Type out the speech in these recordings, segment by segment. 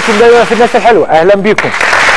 بيكم دايما في الناس الحلوه اهلا بيكم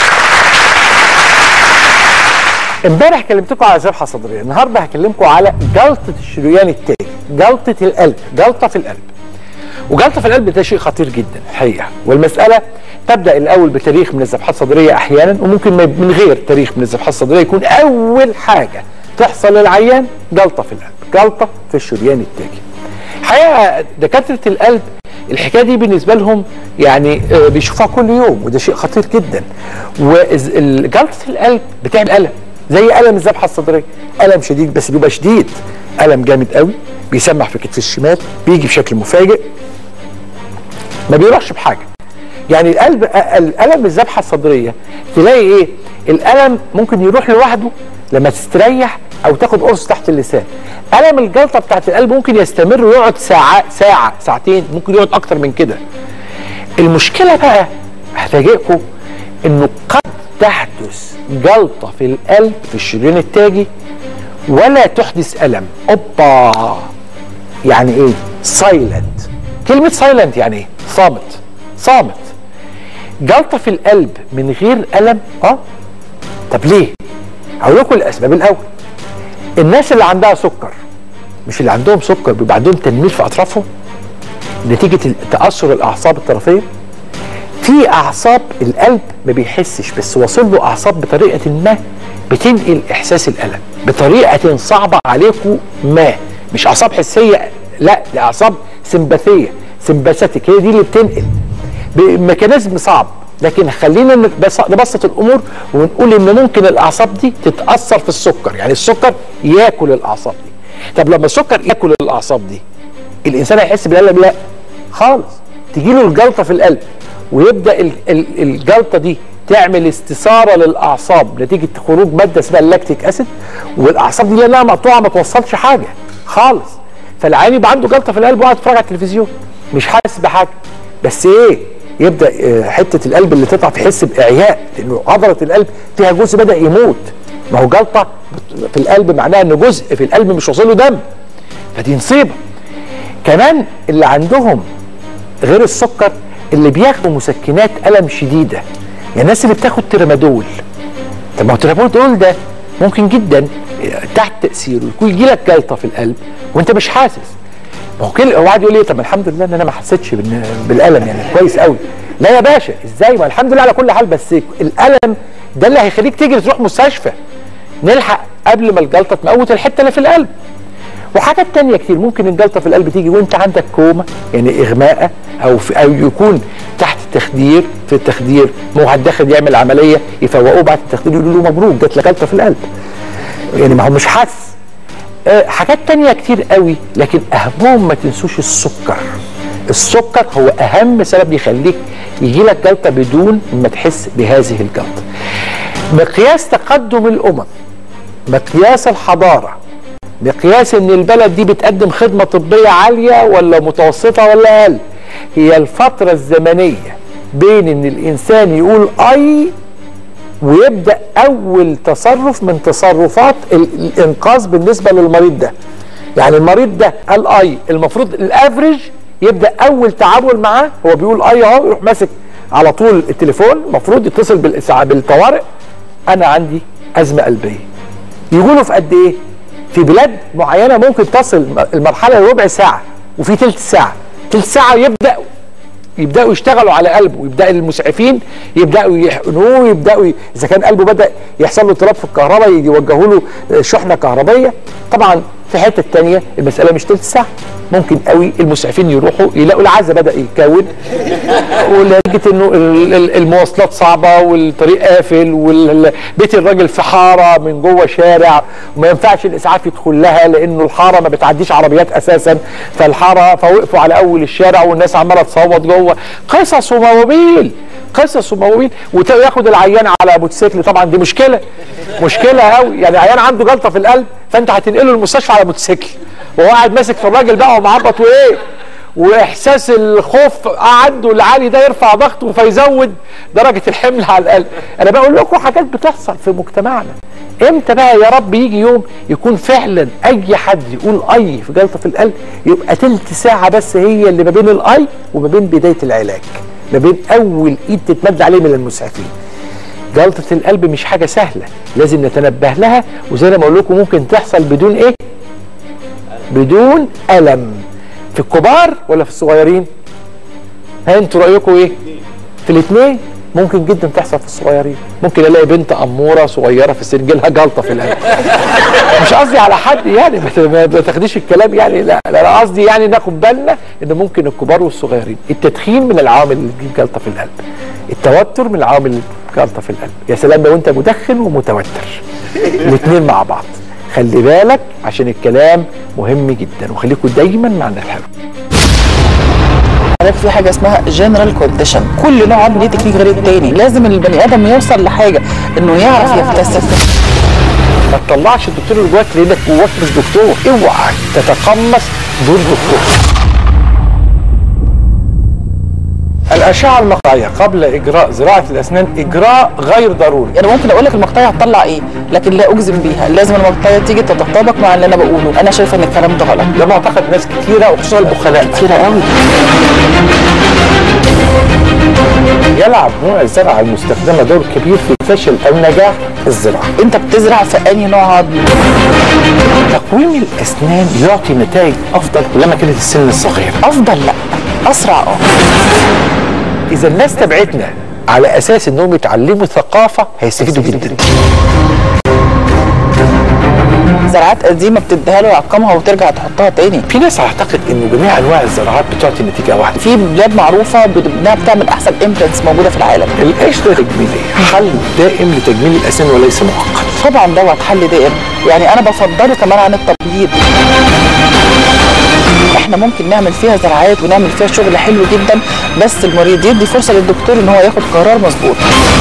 امبارح كلمتكم على ذبحه صدريه النهارده هكلمكم على جلطه الشريان التاجي جلطه القلب جلطه في القلب وجلطه في القلب ده شيء خطير جدا الحقيقه والمساله تبدا الاول بتاريخ من الذبحات الصدريه احيانا وممكن ما- من غير تاريخ من الذبحات الصدريه يكون اول حاجه تحصل للعيان جلطه في القلب جلطه في الشريان التاجي الحقيقه دكاتره القلب الحكايه دي بالنسبه لهم يعني آه، بيشوفوها كل يوم وده شيء خطير جدا وجلطه القلب بتعمل الم زي الم الذبحه الصدريه الم شديد بس بيبقى شديد الم جامد قوي بيسمح في كتف الشمال بيجي بشكل مفاجئ ما بيروحش بحاجه يعني القلب الالم الذبحه الصدريه تلاقي ايه الالم ممكن يروح لوحده لما تستريح او تاخد قرص تحت اللسان الم الجلطه بتاعت القلب ممكن يستمر ويقعد ساعه ساعه ساعتين ممكن يقعد اكتر من كده المشكله بقى هفاجئكم انه قد تحدث جلطه في القلب في الشريان التاجي ولا تحدث الم اوبا يعني ايه سايلنت كلمه سايلنت يعني ايه صامت صامت جلطه في القلب من غير الم اه طب ليه هقول لكم الاسباب الاول الناس اللي عندها سكر مش اللي عندهم سكر بيبقى عندهم تنميل في اطرافهم نتيجه تاثر الاعصاب الطرفيه في اعصاب القلب ما بيحسش بس واصل له اعصاب بطريقه ما بتنقل احساس الالم بطريقه صعبه عليكم ما مش اعصاب حسيه لا دي اعصاب سمباثيه سمباثيك هي دي اللي بتنقل بميكانيزم صعب لكن خلينا نبس- نبسط الامور ونقول ان ممكن الاعصاب دي تتاثر في السكر يعني السكر ياكل الاعصاب دي طب لما السكر ياكل الاعصاب دي الانسان هيحس بالالم لا خالص تجي له الجلطه في القلب ويبدا ال- ال- الجلطه دي تعمل استثاره للاعصاب نتيجه خروج ماده اسمها اللاكتيك اسيد والاعصاب دي لانها مقطوعه ما توصلش حاجه خالص فالعيان يبقى عنده جلطه في القلب وقاعد يتفرج على التلفزيون مش حاسس بحاجه بس ايه يبدا آه، حته القلب اللي تطلع تحس باعياء لانه عضله القلب فيها جزء بدا يموت ما هو جلطه في القلب معناها ان جزء في القلب مش واصل له دم فدي نصيبه كمان اللي عندهم غير السكر اللي بياخدوا مسكنات الم شديده يعني الناس اللي بتاخد ترامادول طب ما هو الترامادول ده ممكن جدا تحت تاثيره يكون يجي لك جلطه في القلب وانت مش حاسس ما هو كل هو قاعد يقول ايه طب الحمد لله ان انا ما حسيتش بالن- بالالم يعني كويس قوي لا يا باشا ازاي ما الحمد لله على كل حال بس الالم ده اللي هيخليك تجري تروح مستشفى نلحق قبل ما الجلطه تموت الحته اللي في القلب وحاجات تانية كتير ممكن الجلطة في القلب تيجي وانت عندك كوما يعني اغماء او في او يكون تحت التخدير في التخدير ما هو هتدخل يعمل عملية يفوقوه بعد التخدير يقولوا له مبروك جات لك جلطة في القلب يعني ما هو مش حاسس آه، حاجات تانية كتير قوي لكن اهمهم ما تنسوش السكر السكر هو اهم سبب يخليك يجي لك جلطة بدون ما تحس بهذه الجلطة مقياس تقدم الامم مقياس الحضاره مقياس ان البلد دي بتقدم خدمه طبيه عاليه ولا متوسطه ولا اقل هي الفتره الزمنيه بين ان الانسان يقول اي ويبدا اول تصرف من تصرفات ال- الانقاذ بالنسبه للمريض ده يعني المريض ده قال اي المفروض الافريج يبدا اول تعامل معاه هو بيقول اي اهو يروح ماسك على طول التليفون المفروض يتصل بالإسعاف بالطوارئ انا عندي ازمه قلبيه يقولوا في قد ايه في بلاد معينه ممكن تصل المرحله لربع ساعه وفي ثلث ساعه ثلث ساعه يبدا يبداوا يشتغلوا على قلبه يبدا المسعفين يبداوا يحقنوه يبداوا ي... اذا كان قلبه بدا يحصل له اضطراب في الكهرباء يوجهوا له شحنه كهربيه طبعا في حته تانية المساله مش ثلث ساعه ممكن قوي المسعفين يروحوا يلاقوا العزة بدا يتكون ولقيت انه ال- ال- المواصلات صعبه والطريق قافل وبيت الراجل في حاره من جوه شارع وما ينفعش الاسعاف يدخل لها لانه الحاره ما بتعديش عربيات اساسا فالحاره فوقفوا على اول الشارع والناس عماله تصوت جوه قصص ومواويل قصص ومواويل وياخد العيان على موتوسيكل طبعا دي مشكله مشكله قوي يعني عيان عنده جلطه في القلب فانت هتنقله المستشفى على موتوسيكل وهو قاعد ماسك في الراجل بقى ومعبط وايه واحساس الخوف عنده العالي ده يرفع ضغطه فيزود درجه الحمل على القلب انا بقول لكم حاجات بتحصل في مجتمعنا امتى بقى يا رب يجي يوم يكون فعلا اي حد يقول اي في جلطه في القلب يبقى تلت ساعه بس هي اللي ما بين الاي وما بين بدايه العلاج ما بين اول ايد تتمد عليه من المسعفين جلطه القلب مش حاجه سهله لازم نتنبه لها وزي ما بقول لكم ممكن تحصل بدون ايه بدون الم في الكبار ولا في الصغيرين ها انتوا رايكم ايه في الاثنين ممكن جدا تحصل في الصغيرين ممكن الاقي بنت اموره صغيره في السن جالها جلطه في القلب مش قصدي على حد يعني ما ت- ما تاخديش الكلام يعني لا لا انا قصدي يعني ناخد بالنا ان ممكن الكبار والصغيرين التدخين من العوامل اللي تجيب جلطه في القلب التوتر من العوامل اللي تجيب جلطه في القلب يا سلام لو انت مدخن ومتوتر الاثنين مع بعض خلي بالك عشان الكلام مهم جدا وخليكم دايما معنا الحلو عارف في حاجه اسمها جنرال كونديشن كل نوع عضو ليه تكنيك غير التاني لازم البني ادم يوصل لحاجه انه يعرف يكتسب ما تطلعش الدكتور اللي جواك لانك جواك مش دكتور اوعى تتقمص دور دكتور الأشعة المقطعية قبل إجراء زراعة الأسنان إجراء غير ضروري يعني ممكن اقول لك المقطعيه هتطلع ايه لكن لا اجزم بيها لازم المقطعيه تيجي تتطابق مع اللي انا بقوله انا شايفه ان الكلام ده غلط ده معتقد ناس كتيرة وخصوصا البخلاء كتير قوي يلعب نوع الزرعة المستخدمة دور كبير في فشل أو نجاح الزراعة انت بتزرع في انهي نوع عظم تقويم الأسنان يعطي نتائج أفضل كلما كانت السن الصغير افضل لا اسرع اه إذا الناس تبعتنا على أساس إنهم يتعلموا ثقافة هيستفيدوا جدا زراعات قديمه بتديها له يعقمها وترجع تحطها تاني في ناس اعتقد انه جميع انواع الزراعات بتعطي نتيجه واحده في بلاد معروفه بت- انها بتعمل احسن امبلانتس موجوده في العالم القشره التجميليه حل دائم لتجميل الاسنان وليس مؤقت طبعا دوت حل دائم يعني انا بفضله كمان عن التبييض احنا ممكن نعمل فيها زراعات ونعمل فيها شغل حلو جدا بس المريض يدي فرصه للدكتور ان هو ياخد قرار مظبوط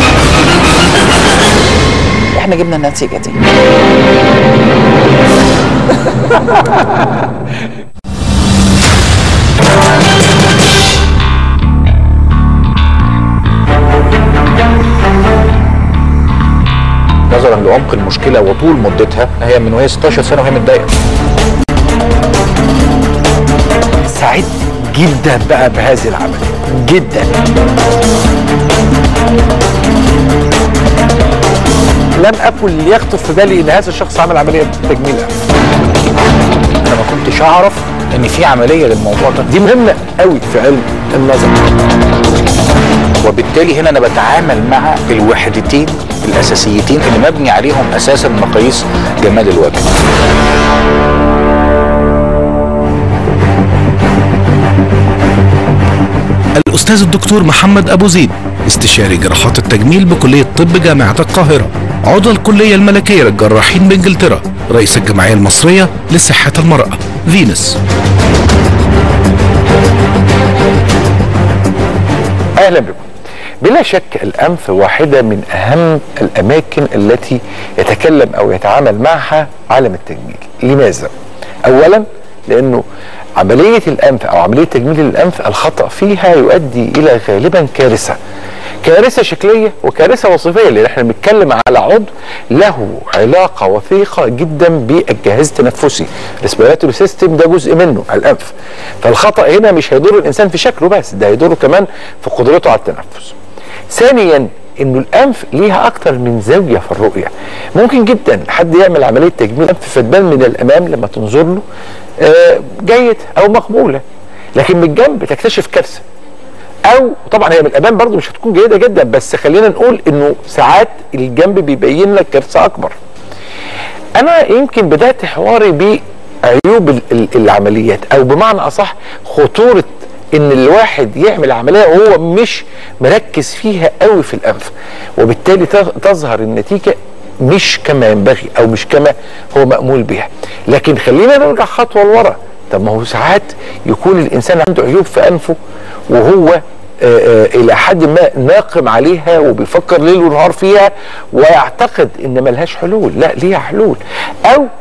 احنا جبنا النتيجه دي نظرا لعمق المشكله وطول مدتها هي من وهي 16 سنه وهي متضايقه سعيد جدا بقى بهذه العمليه جدا لم اكن ليخطر في بالي ان هذا الشخص عمل عمليه تجميل أنف. انا ما كنتش اعرف ان في عمليه للموضوع ده دي مهمه قوي في علم النظر وبالتالي هنا انا بتعامل مع الوحدتين الاساسيتين اللي مبني عليهم اساسا مقاييس جمال الوجه الأستاذ الدكتور محمد أبو زيد استشاري جراحات التجميل بكلية طب جامعة القاهرة عضو الكلية الملكية للجراحين بإنجلترا رئيس الجمعية المصرية لصحة المرأة فينس اهلا بكم بلا شك الانف واحده من اهم الاماكن التي يتكلم او يتعامل معها عالم التجميل لماذا اولا لانه عمليه الانف او عمليه تجميل الانف الخطا فيها يؤدي الى غالبا كارثه كارثه شكليه وكارثه وظيفيه لان احنا بنتكلم على عضو له علاقه وثيقه جدا بالجهاز التنفسي الريسبيراتوري سيستم ده جزء منه الانف فالخطا هنا مش هيضر الانسان في شكله بس ده هيضره كمان في قدرته على التنفس ثانيا انه الانف ليها اكتر من زاويه في الرؤيه ممكن جدا حد يعمل عمليه تجميل انف فتبان من الامام لما تنظر له آه، جيد او مقبوله لكن من الجنب تكتشف كارثه او طبعا هي من الامام برضو مش هتكون جيده جدا بس خلينا نقول انه ساعات الجنب بيبين لك كارثه اكبر انا يمكن بدات حواري بعيوب ال- ال- العمليات او بمعنى اصح خطوره ان الواحد يعمل عمليه وهو مش مركز فيها قوي في الانف وبالتالي تظ- تظهر النتيجه مش كما ينبغي او مش كما هو مامول بها لكن خلينا نرجع خطوه لورا طب ما هو ساعات يكون الانسان عنده عيوب في انفه وهو آه، آه، الى حد ما ناقم عليها وبيفكر ليل ونهار فيها ويعتقد ان ملهاش حلول لا ليها حلول او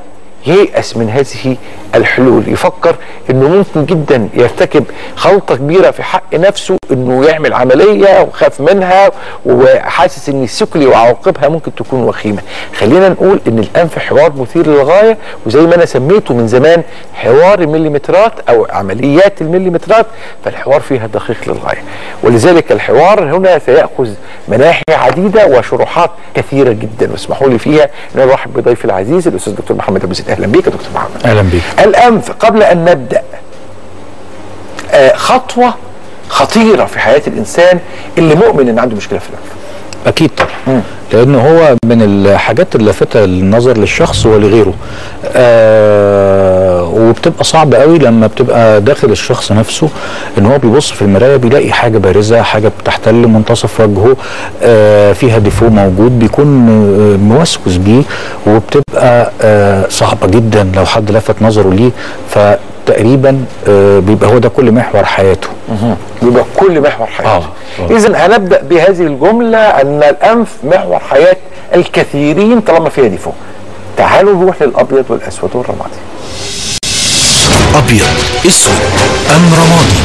ييأس من هذه الحلول يفكر انه ممكن جدا يرتكب غلطه كبيره في حق نفسه انه يعمل عمليه وخاف منها وحاسس ان سكلي وعواقبها ممكن تكون وخيمه خلينا نقول ان الانف حوار مثير للغايه وزي ما انا سميته من زمان حوار المليمترات او عمليات المليمترات فالحوار فيها دقيق للغايه ولذلك الحوار هنا سياخذ مناحي عديده وشروحات كثيره جدا واسمحوا لي فيها ان انا ارحب بضيفي العزيز الاستاذ دكتور محمد ابو زيد اهلا بيك يا دكتور محمد اهلا بيك الانف قبل ان نبدا آه خطوه خطيره في حياه الانسان اللي مؤمن ان عنده مشكله في الانف اكيد طبعا لانه هو من الحاجات اللافته للنظر للشخص ولغيره آه وبتبقى صعبه قوي لما بتبقى داخل الشخص نفسه ان هو بيبص في المرايه بيلاقي حاجه بارزه حاجه بتحتل منتصف وجهه آه فيها ديفو موجود بيكون آه موسوس بيه وبتبقى آه صعبه جدا لو حد لفت نظره ليه فتقريبا آه بيبقى هو ده كل محور حياته يبقى كل محور حياته آه، آه. اذا هنبدا بهذه الجمله ان الانف محور حياه الكثيرين طالما فيها ديفو تعالوا نروح للابيض والاسود والرمادي أبيض أسود أم رمادي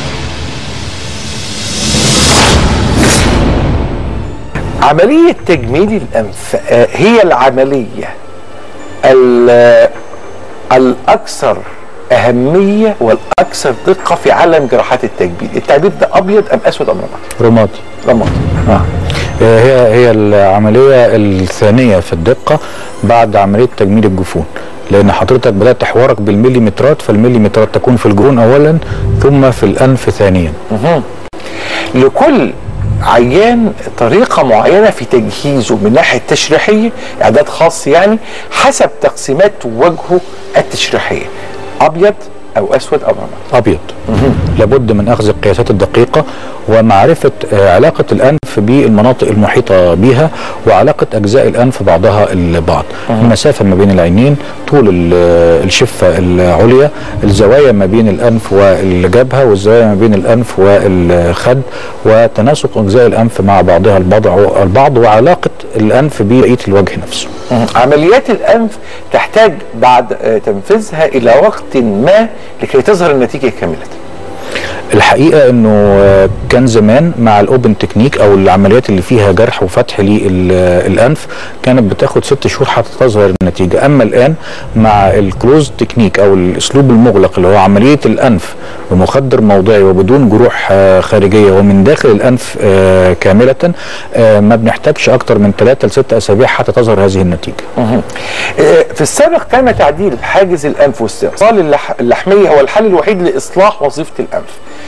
عملية تجميل الأنف آه، هي العملية ال- الأكثر أهمية والأكثر دقة في عالم جراحات التجميل التعبير ده أبيض أم أسود أم رمادي رمادي رمادي آه. هي هي العمليه الثانيه في الدقه بعد عمليه تجميل الجفون لان حضرتك بدات حوارك بالمليمترات فالمليمترات تكون في الجفون اولا ثم في الانف ثانيا لكل عيان طريقة معينة في تجهيزه من ناحية تشريحية إعداد خاص يعني حسب تقسيمات وجهه التشريحية أبيض أو أسود أو رمادي ابيض لابد من اخذ القياسات الدقيقه ومعرفه آه، علاقه الانف بالمناطق المحيطه بها وعلاقه اجزاء الانف بعضها البعض المسافه ما بين العينين طول ال- الشفه العليا الزوايا ما بين الانف والجبهه والزوايا ما بين الانف والخد وتناسق اجزاء الانف مع بعضها البعض البعض وعلاقه الانف ببقيه الوجه نفسه عمليات الأنف تحتاج بعد آه، تنفيذها إلى وقت ما لكي تظهر النتيجة كاملة الحقيقه انه آه، كان زمان مع الاوبن تكنيك او العمليات اللي فيها جرح وفتح للانف كانت بتاخد ست شهور حتى تظهر النتيجه اما الان مع الكلوز تكنيك او الاسلوب المغلق اللي هو عمليه الانف بمخدر موضعي وبدون جروح آه، خارجيه ومن داخل الانف آه، كامله آه، ما بنحتاجش اكتر من ثلاثة لست اسابيع حتى تظهر هذه النتيجه آه، في السابق كان تعديل حاجز الأنف واستئصال اللح- اللحمية هو الحل الوحيد لإصلاح وظيفة الأنف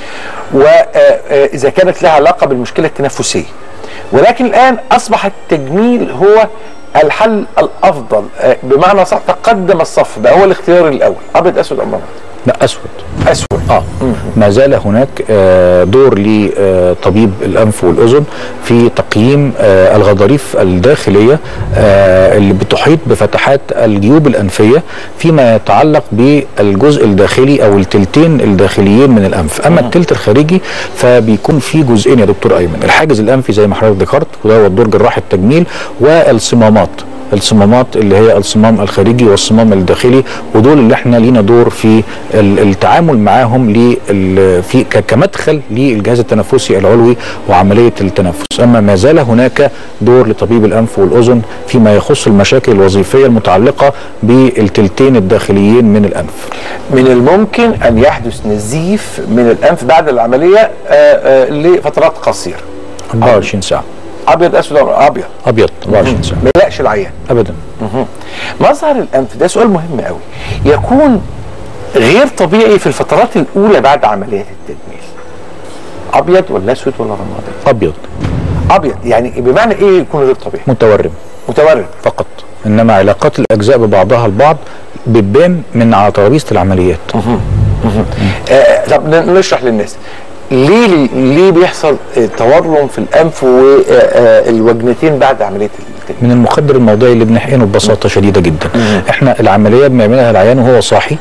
وإذا كانت لها علاقة بالمشكلة التنفسية ولكن الآن أصبح التجميل هو الحل الأفضل آه، بمعنى صح تقدم الصف بقى هو الاختيار الأول أبيض أسود أم رمادي لا اسود أسود اه ما زال هناك آه، دور لطبيب الانف والاذن في تقييم آه، الغضاريف الداخليه آه، اللي بتحيط بفتحات الجيوب الانفيه فيما يتعلق بالجزء الداخلي او التلتين الداخليين من الانف اما التلت الخارجي فبيكون في جزئين يا دكتور ايمن الحاجز الانفي زي ما حضرتك ذكرت وده هو الدور جراحي التجميل والصمامات الصمامات اللي هي الصمام الخارجي والصمام الداخلي ودول اللي احنا لينا دور في ال- التعامل معاهم لل- في ك- كمدخل للجهاز التنفسي العلوي وعمليه التنفس اما ما زال هناك دور لطبيب الانف والاذن فيما يخص المشاكل الوظيفيه المتعلقه بالتلتين الداخليين من الانف من الممكن أن يحدث نزيف من الأنف بعد العملية آه، آه، لفترات قصيرة 24 ساعه أبيض أسود أو أبيض ابيض 24 ساعه ما يقلقش العيان ابدا مظهر الانف ده سؤال مهم قوي يكون غير طبيعي في الفترات الاولى بعد عمليات التجميل ابيض ولا اسود ولا رمادي ابيض ابيض يعني بمعنى ايه يكون غير طبيعي متورم متورم فقط انما علاقات الاجزاء ببعضها البعض بتبان من على ترابيزه العمليات آه طب ن- نشرح للناس ليه ليه بيحصل آه، تورم في الانف والوجنتين بعد عمليه التجميل من المخدر الموضعي اللي بنحقنه ببساطه شديده جدا احنا العمليه بنعملها العيان وهو صاحي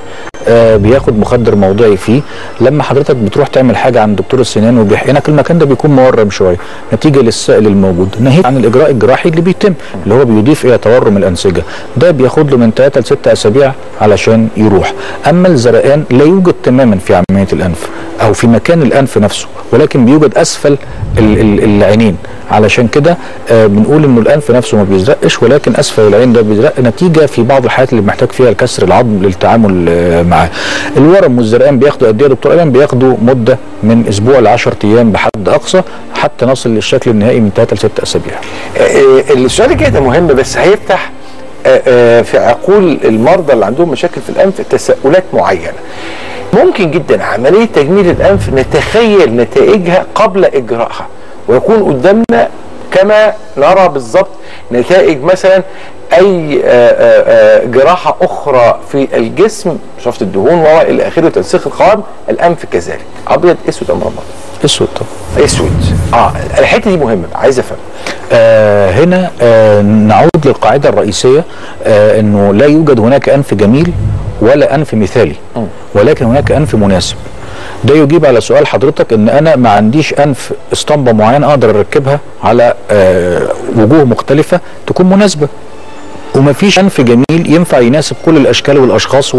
آه بياخد مخدر موضعي فيه لما حضرتك بتروح تعمل حاجه عند دكتور السنان وبيحقنك المكان ده بيكون مورم شويه نتيجه للسائل الموجود ناهيك عن الاجراء الجراحي اللي بيتم اللي هو بيضيف الى تورم الانسجه ده بياخد له من 3 ل 6 اسابيع علشان يروح اما الزرقان لا يوجد تماما في عمليه الانف او في مكان الانف نفسه ولكن بيوجد اسفل ال- ال- العينين علشان كده آه بنقول انه الانف نفسه ما بيزرقش ولكن اسفل العين ده بيزرق نتيجه في بعض الحالات اللي محتاج فيها الكسر العظم للتعامل آه معاه. الورم والزرقان بياخدوا قد ايه يا دكتور ايمن؟ بياخدوا مده من اسبوع ل 10 ايام بحد اقصى حتى نصل للشكل النهائي من 3 ل 6 اسابيع. آه، السؤال الجاي ده مهم بس هيفتح آه، آه، في عقول المرضى اللي عندهم مشاكل في الانف تساؤلات معينه. ممكن جدا عمليه تجميل الانف نتخيل نتائجها قبل اجراءها ويكون قدامنا كما نرى بالظبط نتائج مثلا اي آه، آه، آه، جراحه اخرى في الجسم شفط الدهون والى اخره تنسيق القوام الانف كذلك ابيض اسود ام ابيض اسود طبعا. اسود اه الحته دي مهمه عايز افهم آه هنا آه نعود للقاعدة الرئيسية آه انه لا يوجد هناك انف جميل ولا انف مثالي ولكن هناك انف مناسب ده يجيب على سؤال حضرتك ان انا ما عنديش انف اسطمبة معينة اقدر اركبها على آه وجوه مختلفة تكون مناسبة وما فيش انف جميل ينفع يناسب كل الاشكال والاشخاص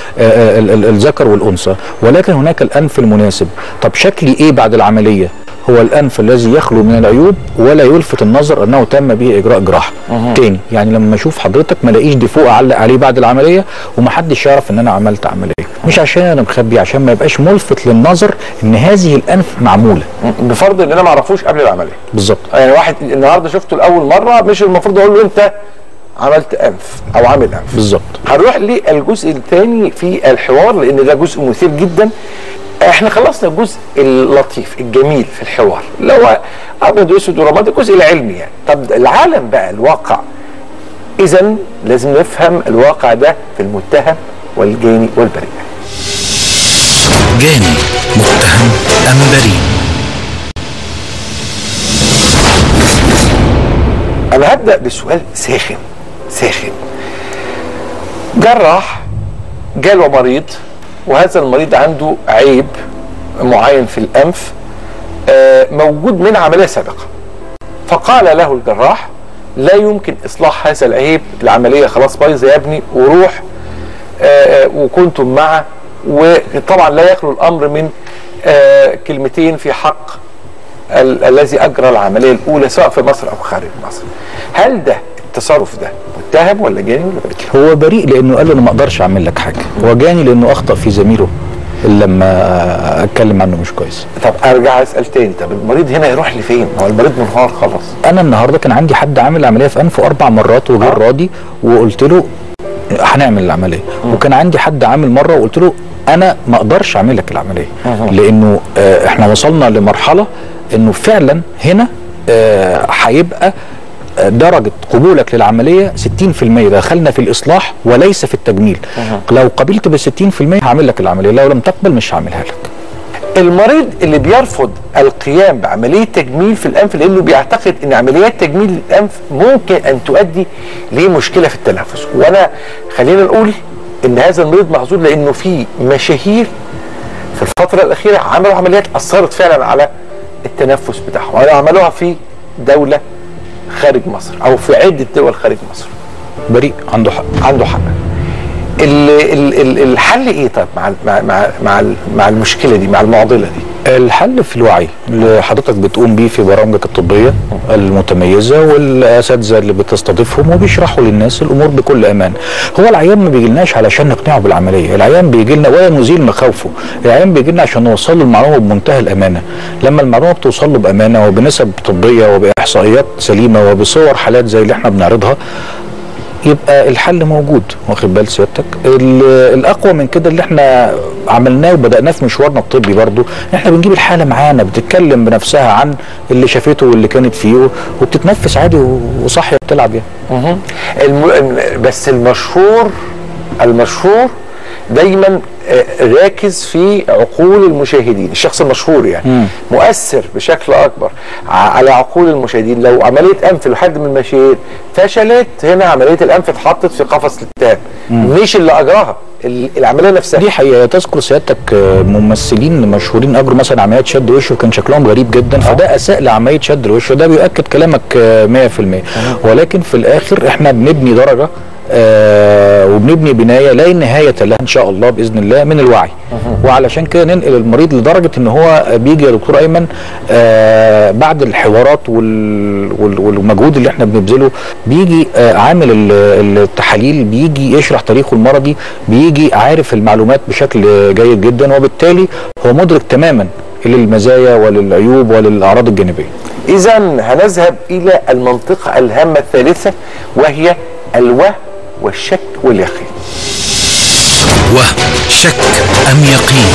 والذكر والانثى ولكن هناك الانف المناسب طب شكلي ايه بعد العمليه هو الانف الذي يخلو من العيوب ولا يلفت النظر انه تم به اجراء جراحه تاني يعني لما اشوف حضرتك ما الاقيش ديفوق اعلق عليه بعد العمليه ومحدش يعرف ان انا عملت عمليه مش عشان انا مخبي عشان ما يبقاش ملفت للنظر ان هذه الانف معموله بفرض ان انا ما اعرفوش قبل العمليه بالظبط يعني واحد النهارده شفته لاول مره مش المفروض اقول له انت عملت انف او عامل انف بالظبط هنروح للجزء الثاني في الحوار لان ده جزء مثير جدا احنا خلصنا الجزء اللطيف الجميل في الحوار اللي هو ابيض واسود ورمادي الجزء العلمي يعني طب العالم بقى الواقع اذا لازم نفهم الواقع ده في المتهم والجاني والبريء جاني متهم أم بريء انا هبدا بسؤال ساخن ساخن جراح جاله مريض وهذا المريض عنده عيب معين في الانف آه، موجود من عمليه سابقه فقال له الجراح لا يمكن اصلاح هذا العيب العمليه خلاص بايظه يا ابني وروح آه، آه، وكنتم معه وطبعا لا يخلو الامر من آه، كلمتين في حق ال- الذي اجرى العمليه الاولى سواء في مصر او خارج مصر. هل ده التصرف ده متهم ولا جاني ولا بريء؟ هو بريء لانه قال له انا ما اقدرش اعمل لك حاجه هو جاني لانه اخطا في زميله اللي لما اتكلم عنه مش كويس طب ارجع اسال تاني طب المريض هنا يروح لفين؟ هو المريض منهار خلاص. انا النهارده كان عندي حد عامل عمليه في انفه اربع مرات وغير آه. راضي وقلت له هنعمل العمليه وكان عندي حد عامل مره وقلت له انا ما اقدرش اعمل لك العمليه لانه آه، احنا وصلنا لمرحله انه فعلا هنا آه، هيبقى آه، درجة قبولك للعملية 60% دخلنا في الإصلاح وليس في التجميل لو قبلت ب 60% هعمل لك العملية لو لم تقبل مش هعملها لك المريض اللي بيرفض القيام بعمليه تجميل في الانف لانه بيعتقد ان عمليات تجميل الانف ممكن ان تؤدي لمشكله في التنفس وانا خلينا نقول ان هذا المريض محظوظ لانه في مشاهير في الفتره الاخيره عملوا عمليات اثرت فعلا على التنفس بتاعهم عملوها في دوله خارج مصر او في عده دول خارج مصر بريء عنده حق عنده حق ال ال ال الحل ايه طيب مع ال- مع مع مع, ال- مع المشكله دي مع المعضله دي الحل في الوعي اللي حضرتك بتقوم بيه في برامجك الطبيه المتميزه والاساتذه اللي بتستضيفهم وبيشرحوا للناس الامور بكل امان. هو العيان ما بيجيلناش علشان نقنعه بالعمليه، العيان بيجي لنا ولا نزيل مخاوفه، العيان بيجي لنا عشان نوصل له المعلومه بمنتهى الامانه. لما المعلومه بتوصل له بامانه وبنسب طبيه وباحصائيات سليمه وبصور حالات زي اللي احنا بنعرضها يبقى الحل موجود واخد بال سيادتك ال- الاقوى من كده اللي احنا عملناه وبداناه في مشوارنا الطبي برضو احنا بنجيب الحاله معانا بتتكلم بنفسها عن اللي شافته واللي كانت فيه وبتتنفس عادي و- وصاحيه بتلعب يعني الم... بس المشهور المشهور دايما آه، راكز في عقول المشاهدين الشخص المشهور يعني مؤثر بشكل اكبر ع- على عقول المشاهدين لو عمليه انف لحد من المشاهير فشلت هنا عمليه الانف اتحطت في قفص الاتهام مش اللي اجراها ال- العمليه نفسها دي حقيقه تذكر سيادتك آه، ممثلين مشهورين اجروا مثلا عمليات شد وش وكان شكلهم غريب جدا فده اساء لعمليه شد الوش وده بيؤكد كلامك آه، 100% ولكن في الاخر احنا بنبني درجه آه وبنبني بنايه لا نهايه لها ان شاء الله باذن الله من الوعي وعلشان كده ننقل المريض لدرجه ان هو بيجي يا دكتور ايمن آه بعد الحوارات وال وال والمجهود اللي احنا بنبذله بيجي آه عامل ال- التحاليل بيجي يشرح تاريخه المرضي بيجي عارف المعلومات بشكل جيد جدا وبالتالي هو مدرك تماما للمزايا وللعيوب وللاعراض الجانبيه اذا هنذهب الى المنطقه الهامه الثالثه وهي الوهم والشك واليقين وهم شك أم يقين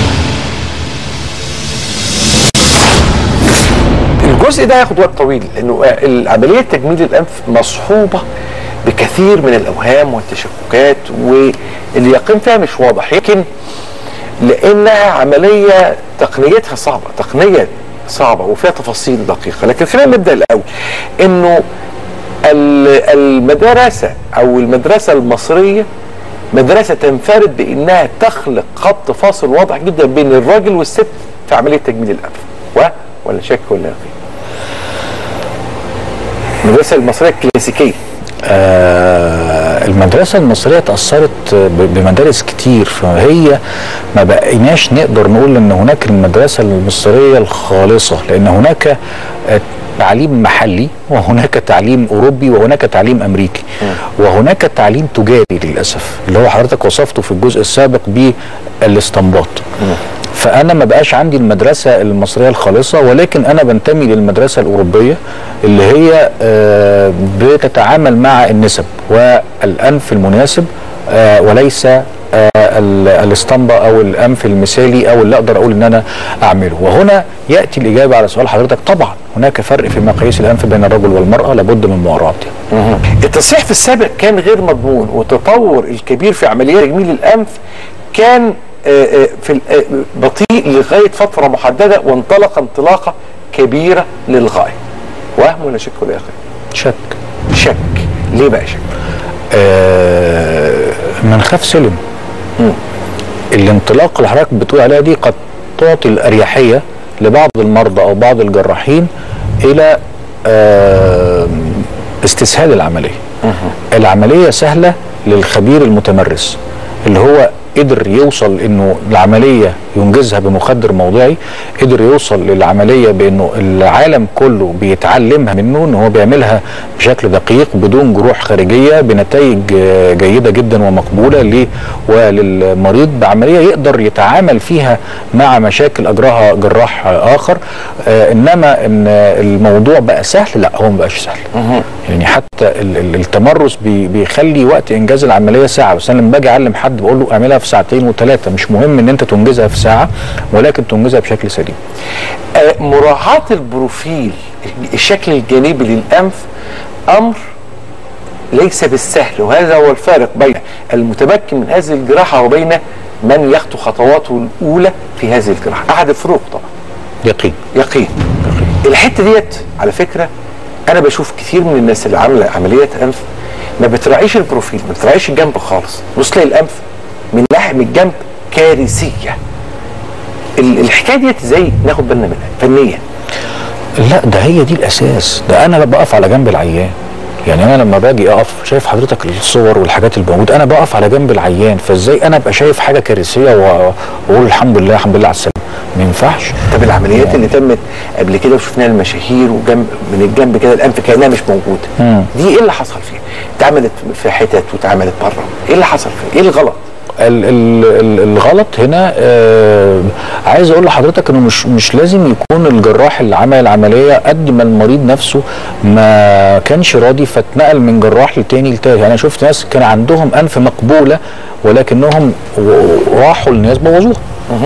الجزء ده هياخد وقت طويل لانه عمليه تجميل الانف مصحوبه بكثير من الاوهام والتشككات واليقين فيها مش واضح يمكن لانها عمليه تقنيتها صعبه تقنيه صعبه وفيها تفاصيل دقيقه لكن خلينا نبدا الاول انه ال- المدرسه او المدرسه المصريه مدرسه تنفرد بانها تخلق خط فاصل واضح جدا بين الراجل والست في عمليه تجميل الانف و ولا شك ولا يقين المدرسه المصريه الكلاسيكيه آه، المدرسة المصرية تأثرت ب- بمدارس كتير فهي ما بقيناش نقدر نقول ان هناك المدرسة المصرية الخالصة لان هناك آه، تعليم محلي وهناك تعليم اوروبي وهناك تعليم امريكي وهناك تعليم تجاري للاسف اللي هو حضرتك وصفته في الجزء السابق بالاستنباط فانا ما بقاش عندي المدرسه المصريه الخالصه ولكن انا بنتمي للمدرسه الاوروبيه اللي هي آه، بتتعامل مع النسب والانف المناسب آه، وليس آه، ال- الاسطمبة او الانف المثالي او اللي اقدر اقول ان انا اعمله وهنا ياتي الاجابه على سؤال حضرتك طبعا هناك فرق في مقاييس الانف بين الرجل والمراه لابد من مراعاتها التصحيح في السابق كان غير مضمون والتطور الكبير في عمليات تجميل الانف كان آه، آه، في ال- آه، بطيء لغايه فتره محدده وانطلق انطلاقه كبيره للغايه وهم ولا شك ولا يقين شك شك ليه بقى شك آه، من خاف سلم الانطلاق اللي حضرتك بتقول عليها دي قد تعطي الاريحيه لبعض المرضى او بعض الجراحين الى آه، استسهال العمليه العمليه سهله للخبير المتمرس اللي هو قدر يوصل انه العمليه ينجزها بمخدر موضعي قدر يوصل للعمليه بانه العالم كله بيتعلمها منه ان هو بيعملها بشكل دقيق بدون جروح خارجيه بنتائج آه، جيده جدا ومقبوله ليه وللمريض بعمليه يقدر يتعامل فيها مع مشاكل اجراها جراح آه، اخر آه، انما ان الموضوع بقى سهل لا هو ما بقاش سهل يعني حتى ال- ال- التمرس بي- بيخلي وقت انجاز العمليه ساعه بس انا لما باجي اعلم حد بقول له اعملها في ساعتين وثلاثه مش مهم ان انت تنجزها في ساعه ولكن تنجزها بشكل سليم آه، مراعاه البروفيل الشكل الجانبي للانف امر ليس بالسهل وهذا هو الفارق بين المتمكن من هذه الجراحه وبين من يخطو خطواته الاولى في هذه الجراحه احد الفروق طبعا يقين يقين الحته ديت على فكره انا بشوف كتير من الناس اللي عامله عمليات انف ما بتراعيش البروفيل ما بتراعيش الجنب خالص بص تلاقي الانف من ناحيه من الجنب كارثيه ال- الحكايه ديت ازاي ناخد بالنا منها فنيا لا ده هي دي الاساس ده انا بقف على جنب العيان يعني انا لما باجي اقف شايف حضرتك الصور والحاجات اللي موجوده انا بقف على جنب العيان فازاي انا ابقى شايف حاجه كارثيه و- واقول الحمد لله الحمد لله على السلامه ما ينفعش طب العمليات اللي تمت قبل كده وشفناها المشاهير وجنب من الجنب كده الانف كانها مش موجوده مم. دي ايه اللي حصل فيها؟ اتعملت في حتت واتعملت بره ايه اللي حصل فيها؟ ايه الغلط؟ ال ال ال الغلط هنا آه عايز اقول لحضرتك انه مش مش لازم يكون الجراح اللي عمل العمليه قد ما المريض نفسه ما كانش راضي فاتنقل من جراح لتاني لتاني يعني انا شفت ناس كان عندهم انف مقبوله ولكنهم و- راحوا لناس بوظوها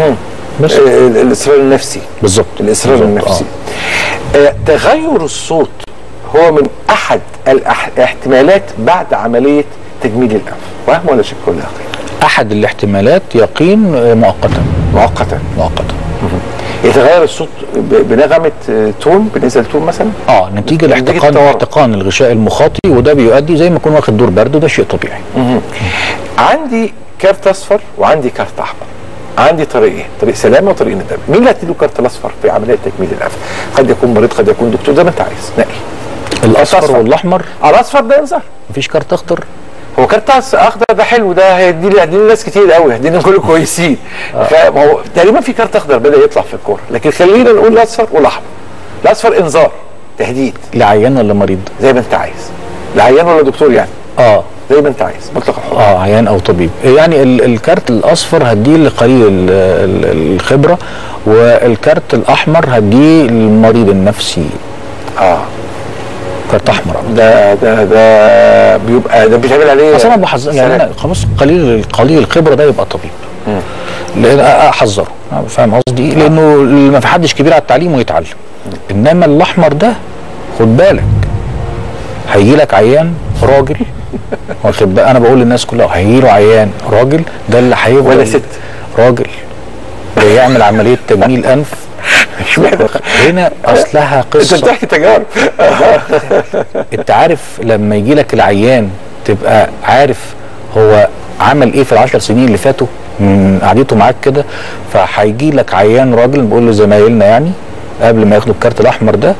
بس آه، ال- الاصرار النفسي بالظبط الاصرار بالظبط، النفسي آه. تغير الصوت هو من احد الاحتمالات بعد عمليه تجميل الانف وهم ولا شك ولا يقين؟ احد الاحتمالات يقين آه، مؤقتا مؤقتا مؤقتا يتغير الصوت ب- بنغمه آه، تون بالنسبه لتون مثلا اه نتيجه لاحتقان التورم. احتقان الغشاء المخاطي وده بيؤدي زي ما يكون واخد دور برد وده شيء طبيعي عندي كارت اصفر وعندي كارت احمر عندي طريقين طريق سلامه وطريق ندامه مين اللي هتديله الكارت الاصفر في عمليه تجميل الانف قد يكون مريض قد يكون دكتور زي ما انت عايز نقي الاصفر الأصفر. والاحمر على الاصفر ده انذار مفيش كارت اخضر هو كارت أص- اخضر ده حلو ده هيدي لي هيدي لي ناس كتير قوي هيدي لي كله كويسين فما هو تقريبا في كارت اخضر بدا يطلع في الكوره لكن خلينا نقول الاصفر والاحمر الاصفر انذار تهديد لعيان ولا مريض زي ما انت عايز العيان ولا دكتور يعني اه زي ما انت عايز مطلق الحر اه عيان او طبيب يعني ال- الكارت الاصفر هديه لقليل ال- ال- الخبره والكارت الاحمر هديه للمريض النفسي اه كارت احمر ده ده ده بيبقى ده بيتعمل عليه اصل انا بحذر يعني سلام. انا خلاص قليل قليل الخبره ده يبقى طبيب لان احذره أنا فاهم قصدي ايه لانه ما في حدش كبير على التعليم ويتعلم انما الاحمر ده خد بالك هيجي لك عيان راجل واخد بقى انا بقول للناس كلها هيجي له عيان راجل ده اللي هيفضل ولا ست؟ راجل بيعمل عمليه تجميل انف اشمعنى هنا اصلها انت قصه بتحكي تجارب انت عارف لما يجي لك العيان تبقى عارف هو عمل ايه في العشر سنين اللي فاتوا من قعدته معاك كده فهيجي لك عيان راجل بقول لزمايلنا يعني قبل ما ياخدوا الكارت الاحمر ده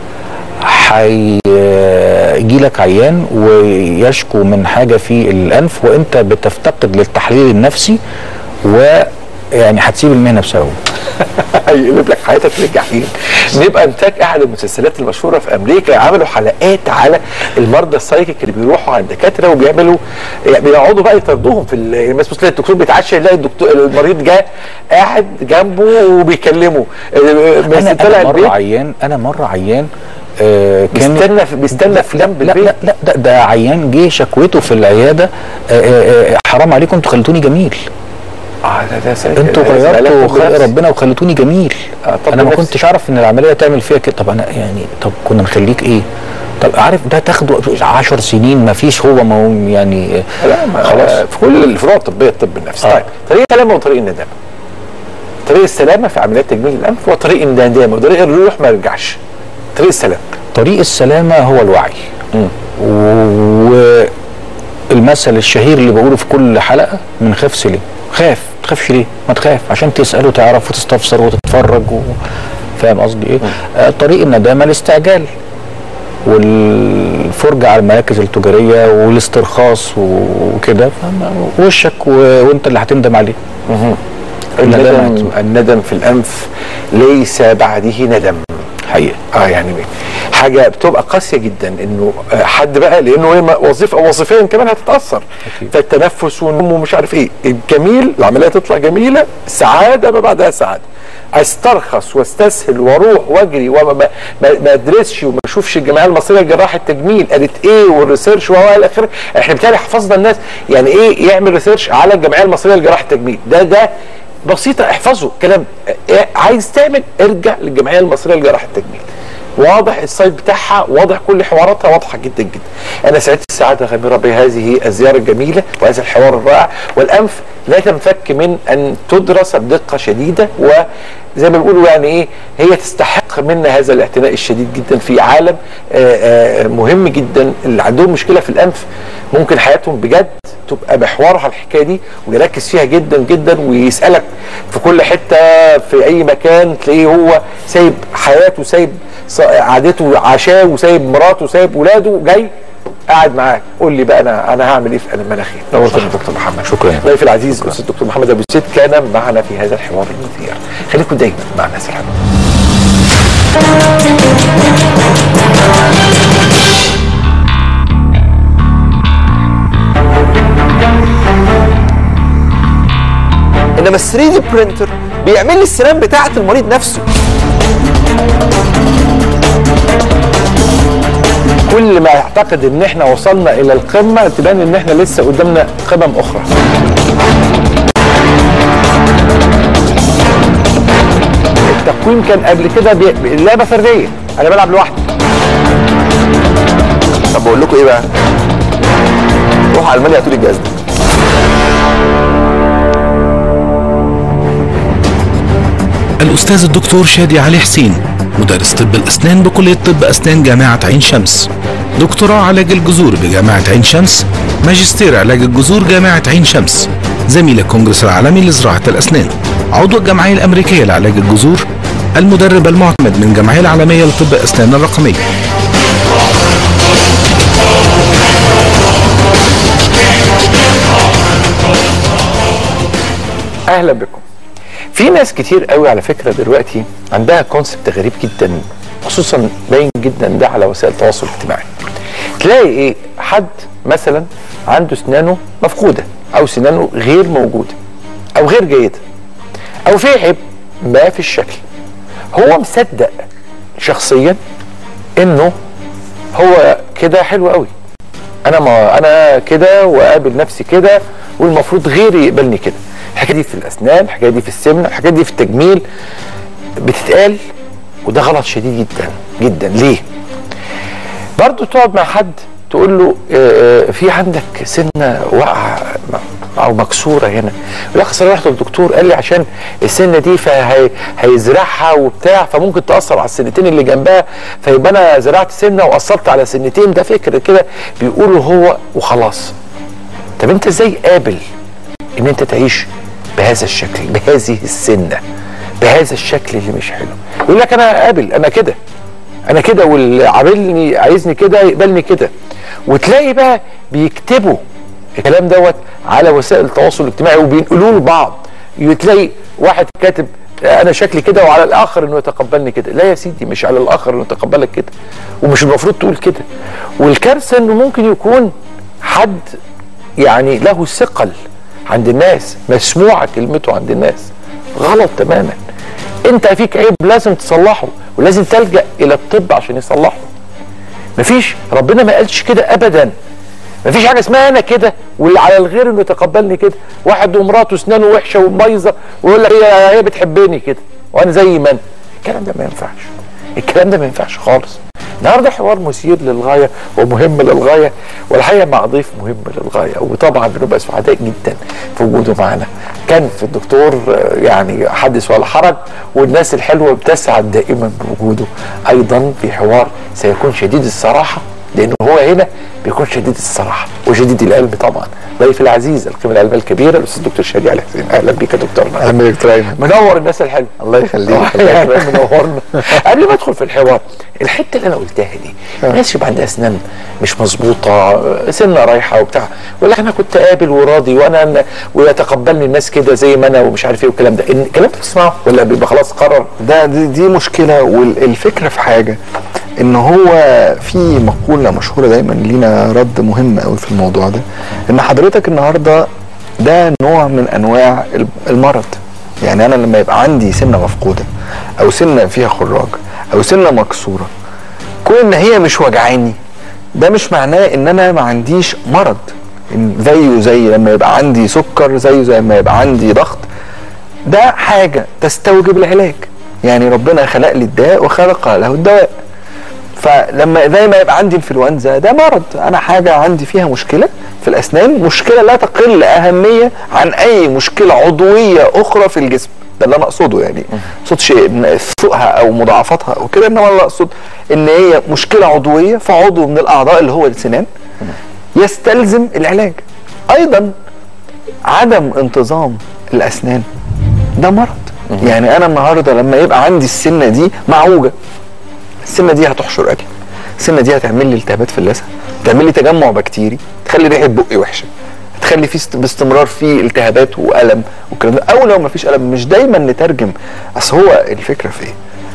هيجي لك عيان ويشكو من حاجه في الانف وانت بتفتقد للتحليل النفسي ويعني هتسيب المهنه بسببه هيقلب لك حياتك للجحيم نبقى انتاج احد المسلسلات المشهوره في امريكا عملوا حلقات على المرضى السايكيك اللي بيروحوا عند دكاتره وبيعملوا يعني بيقعدوا بقى يطردوهم في ال- مثلا تلاقي الدكتور بيتعشى يلاقي الدكتور المريض جه قاعد جنبه وبيكلمه بس انا طلع انا مره البيت عيان انا مره عيان آه كان بيستنى في بيستنى في جنب لا البيت لا لا ده, ده عيان جه شكوته في العياده آه آه آه حرام عليكم انتوا خليتوني جميل اه ده ده سنة انتوا ده غيرتوا علاج خلق نفسي. ربنا وخليتوني جميل آه، طب انا ما نفسي. كنتش اعرف ان العمليه تعمل فيها كده طب انا يعني طب كنا نخليك ايه طب عارف ده تاخده 10 سنين ما فيش هو ما هو يعني آه، لا ما خلاص في كل الفروع الطبيه الطب النفسي آه. طيب طريق السلامه وطريق الندامه طريق السلامه في عمليات تجميل الانف وطريق الندامه وطريق الروح ما يرجعش طريق السلامه طريق السلامه هو الوعي والمثل الشهير اللي بقوله في كل حلقه من خاف سلم خاف ما تخافش ليه ما تخاف عشان تسال وتعرف وتستفسر وتتفرج و... فاهم قصدي ايه آه طريق الندامه الاستعجال والفرجه على المراكز التجاريه والاسترخاص وكده فما- وشك و... وانت اللي هتندم عليه الندامة الندم الندم في الانف ليس بعده ندم حقيقه اه يعني حاجه بتبقى قاسيه جدا انه آه، حد بقى لانه هي وظيفه وظيفيا كمان هتتاثر فالتنفس والنوم ومش عارف ايه الجميل العمليه تطلع جميله سعاده ما بعدها سعاده استرخص واستسهل واروح واجري وما ما, ما, ما ادرسش وما اشوفش الجمعيه المصريه لجراحه التجميل قالت ايه والريسيرش والى اخره احنا بالتالي حفظنا الناس يعني ايه يعمل ريسيرش على الجمعيه المصريه لجراحه التجميل ده ده بسيطه احفظه كلام إيه عايز تعمل ارجع للجمعيه المصريه لجراحه التجميل واضح السايت بتاعها واضح كل حواراتها واضحه جدا جدا انا سعدت السعاده غامره بهذه الزياره الجميله وهذا الحوار الرائع والانف لا تنفك من ان تدرس بدقه شديده وزي ما بيقولوا يعني ايه هي تستحق منا هذا الاعتناء الشديد جدا في عالم آه، آه، مهم جدا اللي عندهم مشكله في الانف ممكن حياتهم بجد تبقى محورها الحكايه دي ويركز فيها جدا جدا ويسالك في كل حته في اي مكان تلاقيه هو سايب حياته سايب ص- قعدته عشاه وسايب مراته وسايب ولاده جاي قاعد معاك قول لي بقى انا انا هعمل ايه في انا مناخير نورتني يا دكتور محمد شكرا. ضيفي العزيز الاستاذ الدكتور محمد ابو زيد كان معنا في هذا الحوار المثير خليكم دايما مع الناس الحلوه انما ال 3 دي برينتر بيعمل لي السنان بتاعه المريض نفسه كل ما يعتقد ان احنا وصلنا الى القمه تبان ان احنا لسه قدامنا قمم اخرى التقويم كان قبل كده بي- بي- لعبه فرديه انا بلعب لوحدي طب بقول لكم ايه بقى روحوا على المانيا هاتوا لي الجهاز ده الأستاذ الدكتور شادي علي حسين مدرس طب الأسنان بكلية طب أسنان جامعة عين شمس دكتوراه علاج الجذور بجامعة عين شمس ماجستير علاج الجذور جامعة عين شمس زميل الكونجرس العالمي لزراعة الأسنان عضو الجمعية الأمريكية لعلاج الجذور المدرب المعتمد من الجمعية العالمية لطب الأسنان الرقمية اهلا بكم في ناس كتير قوي على فكره دلوقتي عندها كونسبت غريب جدا خصوصا باين جدا ده على وسائل التواصل الاجتماعي تلاقي ايه حد مثلا عنده اسنانه مفقوده او سنانه غير موجوده او غير جيده او في عيب ما في الشكل هو مصدق شخصيا انه هو كده حلو قوي انا ما انا كده وقابل نفسي كده والمفروض غيري يقبلني كده الحكايه دي في الاسنان الحكايه دي في السمنه الحكايه دي في التجميل بتتقال وده غلط شديد جدا جدا ليه برضو تقعد مع حد تقول له آه، آه، في عندك سنه واقعه او مكسوره هنا يقول لك أصل أنا رحت للدكتور قال لي عشان السنه دي فهي هيزرعها وبتاع فممكن تاثر على السنتين اللي جنبها فيبقى انا زرعت سنه واثرت على سنتين ده فكر كده بيقوله هو وخلاص طب انت ازاي قابل ان انت تعيش بهذا الشكل بهذه السنه بهذا الشكل اللي مش حلو يقول لك انا قابل انا كده انا كده واللي عاملني عايزني كده يقبلني كده وتلاقي بقى بيكتبوا الكلام دوت على وسائل التواصل الاجتماعي وبينقلوه لبعض تلاقي واحد كاتب انا شكلي كده وعلى الاخر انه يتقبلني كده لا يا سيدي مش على الاخر انه يتقبلك كده ومش المفروض تقول كده والكارثه انه ممكن يكون حد يعني له ثقل عند الناس مسموعه كلمته عند الناس غلط تماما انت فيك عيب لازم تصلحه ولازم تلجا الى الطب عشان يصلحه مفيش ربنا ما قالش كده ابدا مفيش حاجه اسمها انا كده واللي على الغير انه يتقبلني كده واحد ومراته اسنانه وحشه وبايظه ويقول لك هي هي بتحبني كده وانا زي ما انا الكلام ده ما ينفعش الكلام ده ما ينفعش خالص النهارده حوار مثير للغايه ومهم للغايه والحقيقه مع ضيف مهم للغايه وطبعا بنبقى سعداء جدا في وجوده معنا كان في الدكتور آه، يعني حدث ولا حرج والناس الحلوه بتسعد دائما بوجوده ايضا في حوار سيكون شديد الصراحه لانه هو هنا بيكون شديد الصراحه وشديد القلب طبعا ضيف العزيز القيمه العلميه الكبيره الاستاذ دكتور شادي علي حسين اهلا بيك يا دكتور اهلا بيك دكتور ايمن منور الناس الحلوه الله يخليك يعني منورنا قبل ما ادخل في الحوار الحته اللي انا قلتها دي الناس يبقى عندها اسنان مش مظبوطه سنه رايحه وبتاع يقول لك انا كنت قابل وراضي وانا ويتقبلني الناس كده زي ما انا ومش عارف ايه والكلام ده إن- الكلام ده بتسمعه ولا بيبقى خلاص قرر ده دي, دي مشكله والفكره في حاجه ان هو في مقوله مشهوره دايما لينا رد مهم قوي في الموضوع ده ان حضرتك النهارده ده نوع من انواع ال- المرض يعني انا لما يبقى عندي سنه مفقوده او سنه فيها خراج او سنه مكسوره كون ان هي مش وجعاني ده مش معناه ان انا ما عنديش مرض إن زيه زي لما يبقى عندي سكر زيه زي ما يبقى عندي ضغط ده حاجة تستوجب العلاج يعني ربنا خلق لي الداء وخلق له الدواء فلما زي ما يبقى عندي انفلونزا ده مرض انا حاجه عندي فيها مشكله في الاسنان مشكله لا تقل اهميه عن اي مشكله عضويه اخرى في الجسم ده اللي انا اقصده يعني ما اقصدش إن سوءها او مضاعفاتها او كده انما انا اقصد ان هي مشكله عضويه في عضو من الاعضاء اللي هو السنان يستلزم العلاج ايضا عدم انتظام الاسنان ده مرض يعني انا النهارده لما يبقى عندي السنه دي معوجه السنه دي هتحشر اكل السنه دي هتعمل لي التهابات في اللثه تعمل لي تجمع بكتيري تخلي ريحه بقي وحشه تخلي في است- باستمرار في التهابات والم والكلام ده او لو ما فيش الم مش دايما نترجم اصل هو الفكره في ايه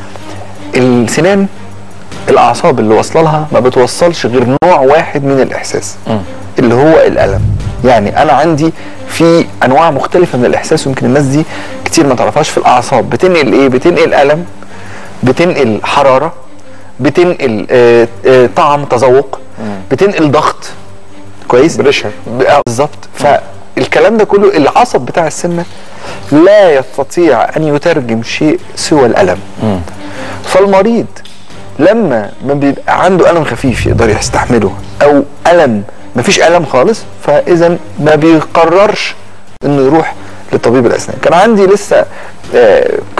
السنان الاعصاب اللي واصله لها ما بتوصلش غير نوع واحد من الاحساس اللي هو الالم يعني انا عندي في انواع مختلفه من الاحساس ويمكن الناس دي كتير ما تعرفهاش في الاعصاب بتنقل ايه بتنقل الم بتنقل حراره بتنقل آه، آه، طعم تذوق بتنقل ضغط كويس بريشر. ب- آه، بالظبط فالكلام ده كله العصب بتاع السنه لا يستطيع ان يترجم شيء سوى الالم فالمريض لما ما بيبقى عنده الم خفيف يقدر يستحمله او الم ما فيش الم خالص فاذا ما بيقررش انه يروح لطبيب الاسنان كان عندي لسه آه، كنت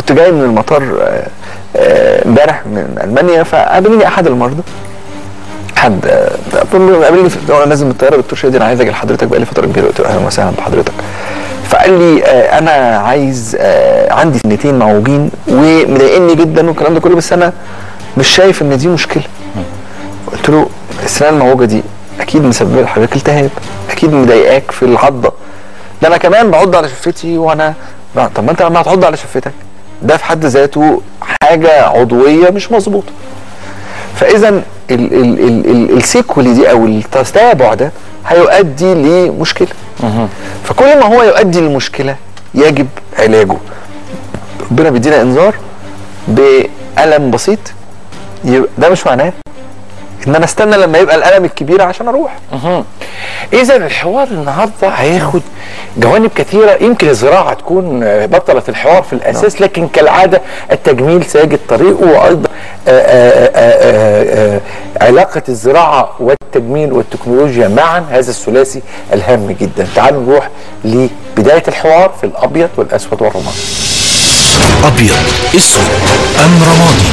كنت جاي من المطار آه، آه، امبارح من المانيا فقابلني احد المرضى حد آه، قابلني في- وانا نازل من الطياره دكتور شادي انا عايز اجي لحضرتك بقالي فتره كبيره قلت له اهلا وسهلا بحضرتك فقال لي آه، انا عايز آه، عندي سنتين معوجين ومضايقني جدا والكلام ده كله بس انا مش شايف ان دي مشكله قلت له السنان المعوجه دي اكيد مسببه لحضرتك التهاب اكيد مضايقاك في العضه ده انا كمان بعض على شفتي وانا لا، طب ما انت لما هتعض على شفتك ده في حد ذاته حاجه عضويه مش مظبوطه فاذا ال- ال- ال- ال- السيكولي دي او التتابع ده هيؤدي لمشكله فكل ما هو يؤدي لمشكله يجب علاجه ربنا بيدينا انذار بألم بسيط يبقى ده مش معناه ان انا استنى لما يبقى الالم الكبير عشان اروح اذا الحوار النهارده هياخد جوانب كثيره يمكن الزراعه تكون آه، بطله الحوار في الاساس لكن كالعاده التجميل سيجد طريقه وايضا آه، آه، آه، آه، علاقه الزراعه والتجميل والتكنولوجيا معا هذا الثلاثي الهام جدا تعالوا نروح لبدايه الحوار في الابيض والاسود والرمادي أبيض أسود أم رمادي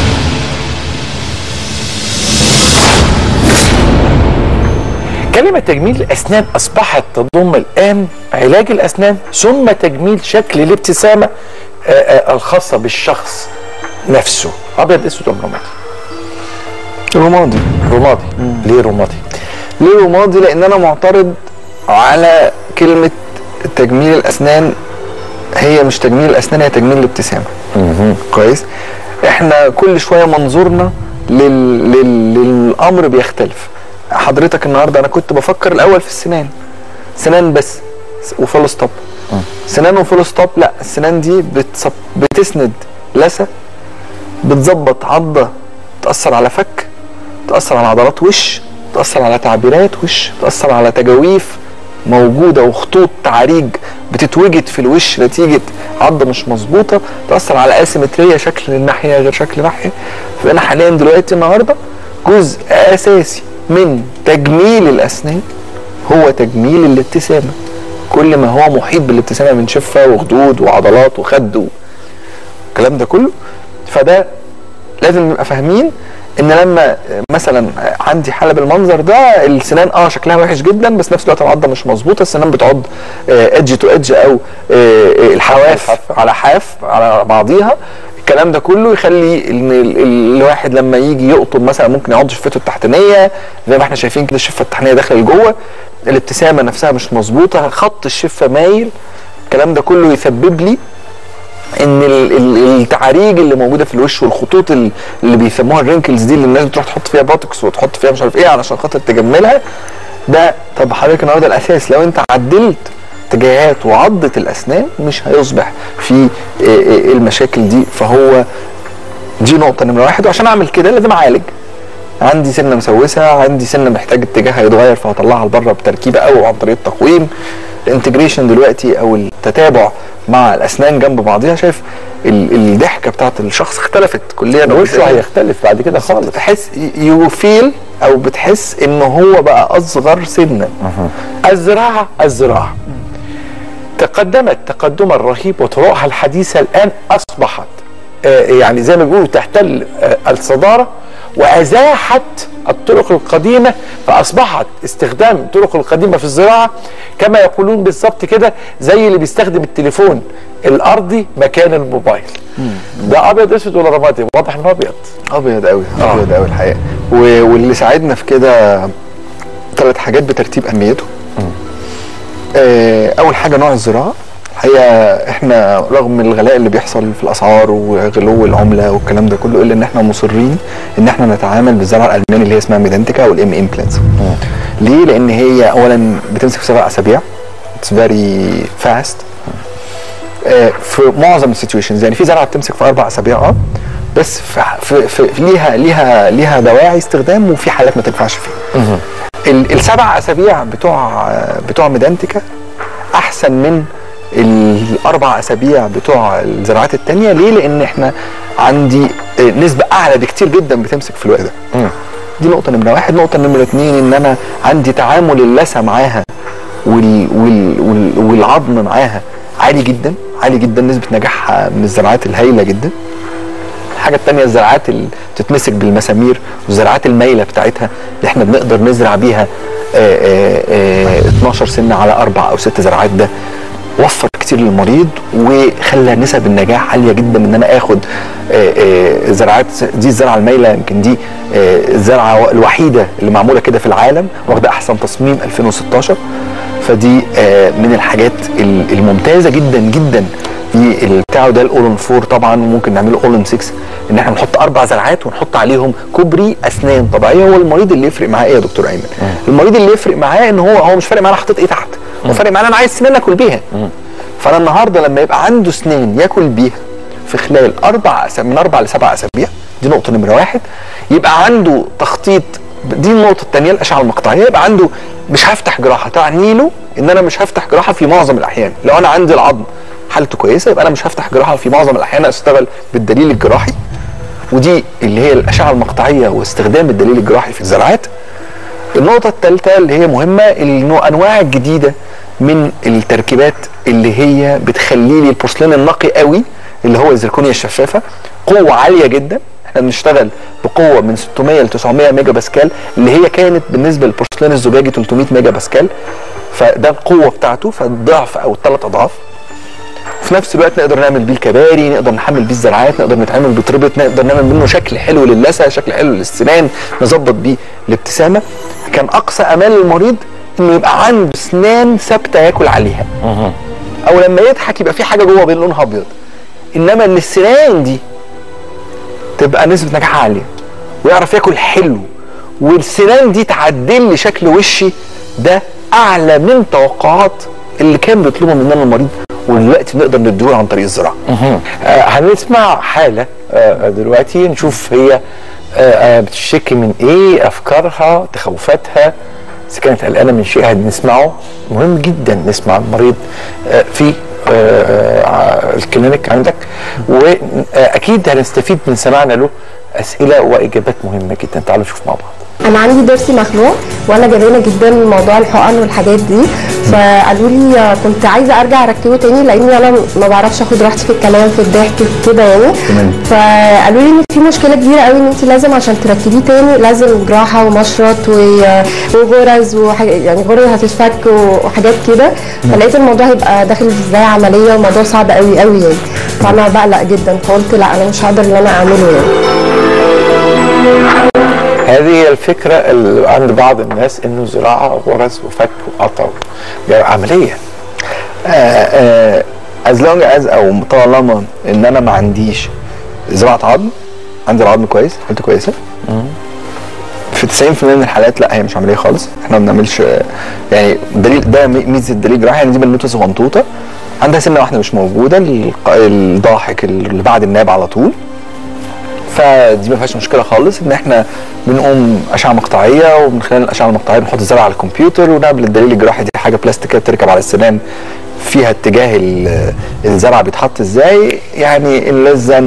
كلمة تجميل الأسنان أصبحت تضم الآن علاج الأسنان ثم تجميل شكل الابتسامة آه، آه، الخاصة بالشخص نفسه أبيض أسود أم رمادي رمادي رمادي ليه رمادي؟ ليه رمادي لان انا معترض على كلمه تجميل الاسنان هي مش تجميل الاسنان هي تجميل الابتسامه كويس احنا كل شويه منظورنا لل... لل... للامر بيختلف حضرتك النهارده انا كنت بفكر الاول في السنان سنان بس وفول ستوب سنان وفول ستوب لا السنان دي بتصب... بتسند لثه بتظبط عضه تاثر على فك تاثر على عضلات وش تاثر على تعبيرات وش تاثر على تجاويف موجوده وخطوط تعاريج بتتوجد في الوش نتيجه عضه مش مظبوطه تاثر على اسيمتريه شكل الناحيه غير شكل ناحيه فانا حاليا دلوقتي النهارده جزء اساسي من تجميل الاسنان هو تجميل الابتسامه كل ما هو محيط بالابتسامه من شفه وخدود وعضلات وخد والكلام ده كله فده لازم نبقى فاهمين ان لما مثلا عندي حاله بالمنظر ده السنان اه شكلها وحش جدا بس نفس الوقت العضه مش مظبوطه السنان بتعض ايدج تو ايدج او آه، الحواف على حاف على بعضيها الكلام ده كله يخلي ان ال- ال- الواحد لما يجي يقطب مثلا ممكن يعض شفته التحتانيه زي ما احنا شايفين كده الشفه التحتانيه داخله لجوه الابتسامه نفسها مش مظبوطه خط الشفه مايل الكلام ده كله يسبب لي ان ال- ال- التعاريج اللي موجوده في الوش والخطوط ال- اللي بيسموها الرينكلز دي اللي الناس بتروح تحط فيها بوتوكس وتحط فيها مش عارف ايه علشان خاطر تجملها ده طب حضرتك النهارده الاساس لو انت عدلت اتجاهات وعضة الاسنان مش هيصبح في آه، آه، المشاكل دي فهو دي نقطة نمرة واحد وعشان اعمل كده لازم اعالج عندي سنه مسوسه عندي سنه محتاج اتجاهها يتغير فهطلعها لبره بتركيبه او عن طريق التقويم الانتجريشن دلوقتي او التتابع مع الاسنان جنب بعضيها شايف ال- الضحكه بتاعت الشخص اختلفت كليا وشه هيختلف بعد كده خالص تحس يو فيل او بتحس ان هو بقى اصغر سنا الزراعة الزراعة تقدمت تقدما رهيب وطرقها الحديثة الآن أصبحت آه، يعني زي ما بيقولوا تحتل آه، الصدارة وأزاحت الطرق القديمة فأصبحت استخدام الطرق القديمة في الزراعة كما يقولون بالظبط كده زي اللي بيستخدم التليفون الأرضي مكان الموبايل ده أبيض أسود ولا رمادي واضح إنه أبيض ابيض قوي ابيض قوي الحقيقه و- واللي ساعدنا في كده ثلاث حاجات بترتيب اهميته آه، اول حاجه نوع الزراعه الحقيقه احنا رغم الغلاء اللي بيحصل في الاسعار وغلو العمله والكلام ده كله الا ان احنا مصرين ان احنا نتعامل بالزراعه الالماني اللي هي اسمها ميدنتيكا او الام امبلانتس ليه لان هي اولا بتمسك في سبع اسابيع اتس فيري فاست في معظم السيتويشنز يعني في زرعه بتمسك في اربع اسابيع اه بس في, في, في في ليها ليها ليها دواعي استخدام وفي حالات ما تنفعش فيها ال- السبع اسابيع بتوع بتوع ميدانتيكا احسن من الاربع اسابيع بتوع الزراعات التانية ليه لان احنا عندي آه، نسبه اعلى بكتير جدا بتمسك في الوقت ده دي نقطه نمره واحد نقطه نمره اتنين ان انا عندي تعامل اللثه معاها وال وال وال والعظم معاها عالي جدا عالي جدا نسبه نجاحها من الزراعات الهائله جدا الحاجه الثانيه الزراعات اللي بتتمسك بالمسامير والزراعات المايله بتاعتها اللي احنا بنقدر نزرع بيها آه، آه، آه، 12 سنه على اربع او ست زراعات ده وفر كتير للمريض وخلى نسب النجاح عاليه جدا ان انا اخد آه، آه، زراعات دي الزرعه المايله يمكن دي آه، الزرعه الوحيده اللي معموله كده في العالم واخده احسن تصميم 2016 فدي آه، من الحاجات ال- الممتازه جدا جدا في البتاع ده الاولن 4 طبعا ممكن نعمله اولن 6 ان احنا نحط اربع زرعات ونحط عليهم كوبري اسنان طبيعيه هو المريض اللي يفرق معاه ايه يا دكتور ايمن؟ المريض اللي يفرق معاه ان هو هو مش فارق معاه انا حطيت ايه تحت هو فارق معاه انا عايز سنان اكل بيها فانا النهارده لما يبقى عنده سنان ياكل بيها في خلال اربع أسابيع من اربع لسبع اسابيع دي نقطه نمره واحد يبقى عنده تخطيط دي النقطه الثانيه الاشعه المقطعيه يبقى عنده مش هفتح جراحه تعني له ان انا مش هفتح جراحه في معظم الاحيان لو انا عندي العظم حالته كويسه يبقى انا مش هفتح جراحه في معظم الاحيان اشتغل بالدليل الجراحي ودي اللي هي الاشعه المقطعيه واستخدام الدليل الجراحي في الزراعات النقطة الثالثة اللي هي مهمة الأنواع الجديدة من التركيبات اللي هي بتخلي لي البورسلين النقي قوي اللي هو الزركونيا الشفافة قوة عالية جدا احنا بنشتغل بقوة من 600 ل 900 ميجا باسكال اللي هي كانت بالنسبة للبورسلين الزجاجي 300 ميجا باسكال فده القوة بتاعته فالضعف أو الثلاث أضعاف في نفس الوقت نقدر نعمل بيه الكباري نقدر نحمل بيه الزراعات نقدر نتعامل بتربط نقدر نعمل منه شكل حلو للثه شكل حلو للسنان نظبط بيه الابتسامه كان اقصى امال المريض انه يبقى عنده اسنان ثابته ياكل عليها او لما يضحك يبقى في حاجه جوه بين لونها ابيض انما ان السنان دي تبقى نسبه نجاحها عاليه ويعرف ياكل حلو والسنان دي تعدل لي شكل وشي ده اعلى من توقعات اللي كان بيطلبها مننا المريض ودلوقتي بنقدر نديله عن طريق الزراعه آه هنسمع حالة آه دلوقتي نشوف هي آه آه بتشتكي من ايه افكارها تخوفاتها اذا كانت قلقانه من شيء هنسمعه مهم جدا نسمع المريض آه في آه آه الكلينيك عندك واكيد هنستفيد من سماعنا له اسئله واجابات مهمه جدا تعالوا نشوف مع بعض انا عندي ضرسي مخلوع وانا جبانه جدا من موضوع الحقن والحاجات دي فقالوا لي آه، كنت عايزه ارجع اركبه تاني لاني انا ما بعرفش اخد راحتي في الكلام في الضحك كده يعني فقالوا لي ان في مشكله كبيره قوي ان انت لازم عشان تركبيه تاني لازم جراحه ومشرط و- وغرز وحاجة يعني غرز هتتفك وحاجات كده فلقيت الموضوع هيبقى داخل ازاي عمليه وموضوع صعب قوي قوي يعني فانا بقلق جدا فقلت لا انا مش هقدر ان انا اعمله يعني هذه هي الفكره اللي عند بعض الناس انه زراعه غرز وفك وقطع يعني عمليه از لونج از او طالما ان انا ما عنديش زراعه عظم عندي العظم كويس حالته كويسه في 90% من الحالات لا هي مش عمليه خالص احنا ما بنعملش آه، يعني دليل ده مي- ميزه الدليل الجراحي يعني دي بنوته صغنطوطه عندها سنه واحده مش موجوده الق- الضاحك اللي بعد الناب على طول فدي ما فيهاش مشكله خالص ان احنا بنقوم اشعه مقطعيه ومن خلال الاشعه المقطعيه بنحط الزرع على الكمبيوتر ونقبل الدليل الجراحي دي حاجه بلاستيكيه بتركب على السنان فيها اتجاه ال- الزرع بيتحط ازاي يعني اللزن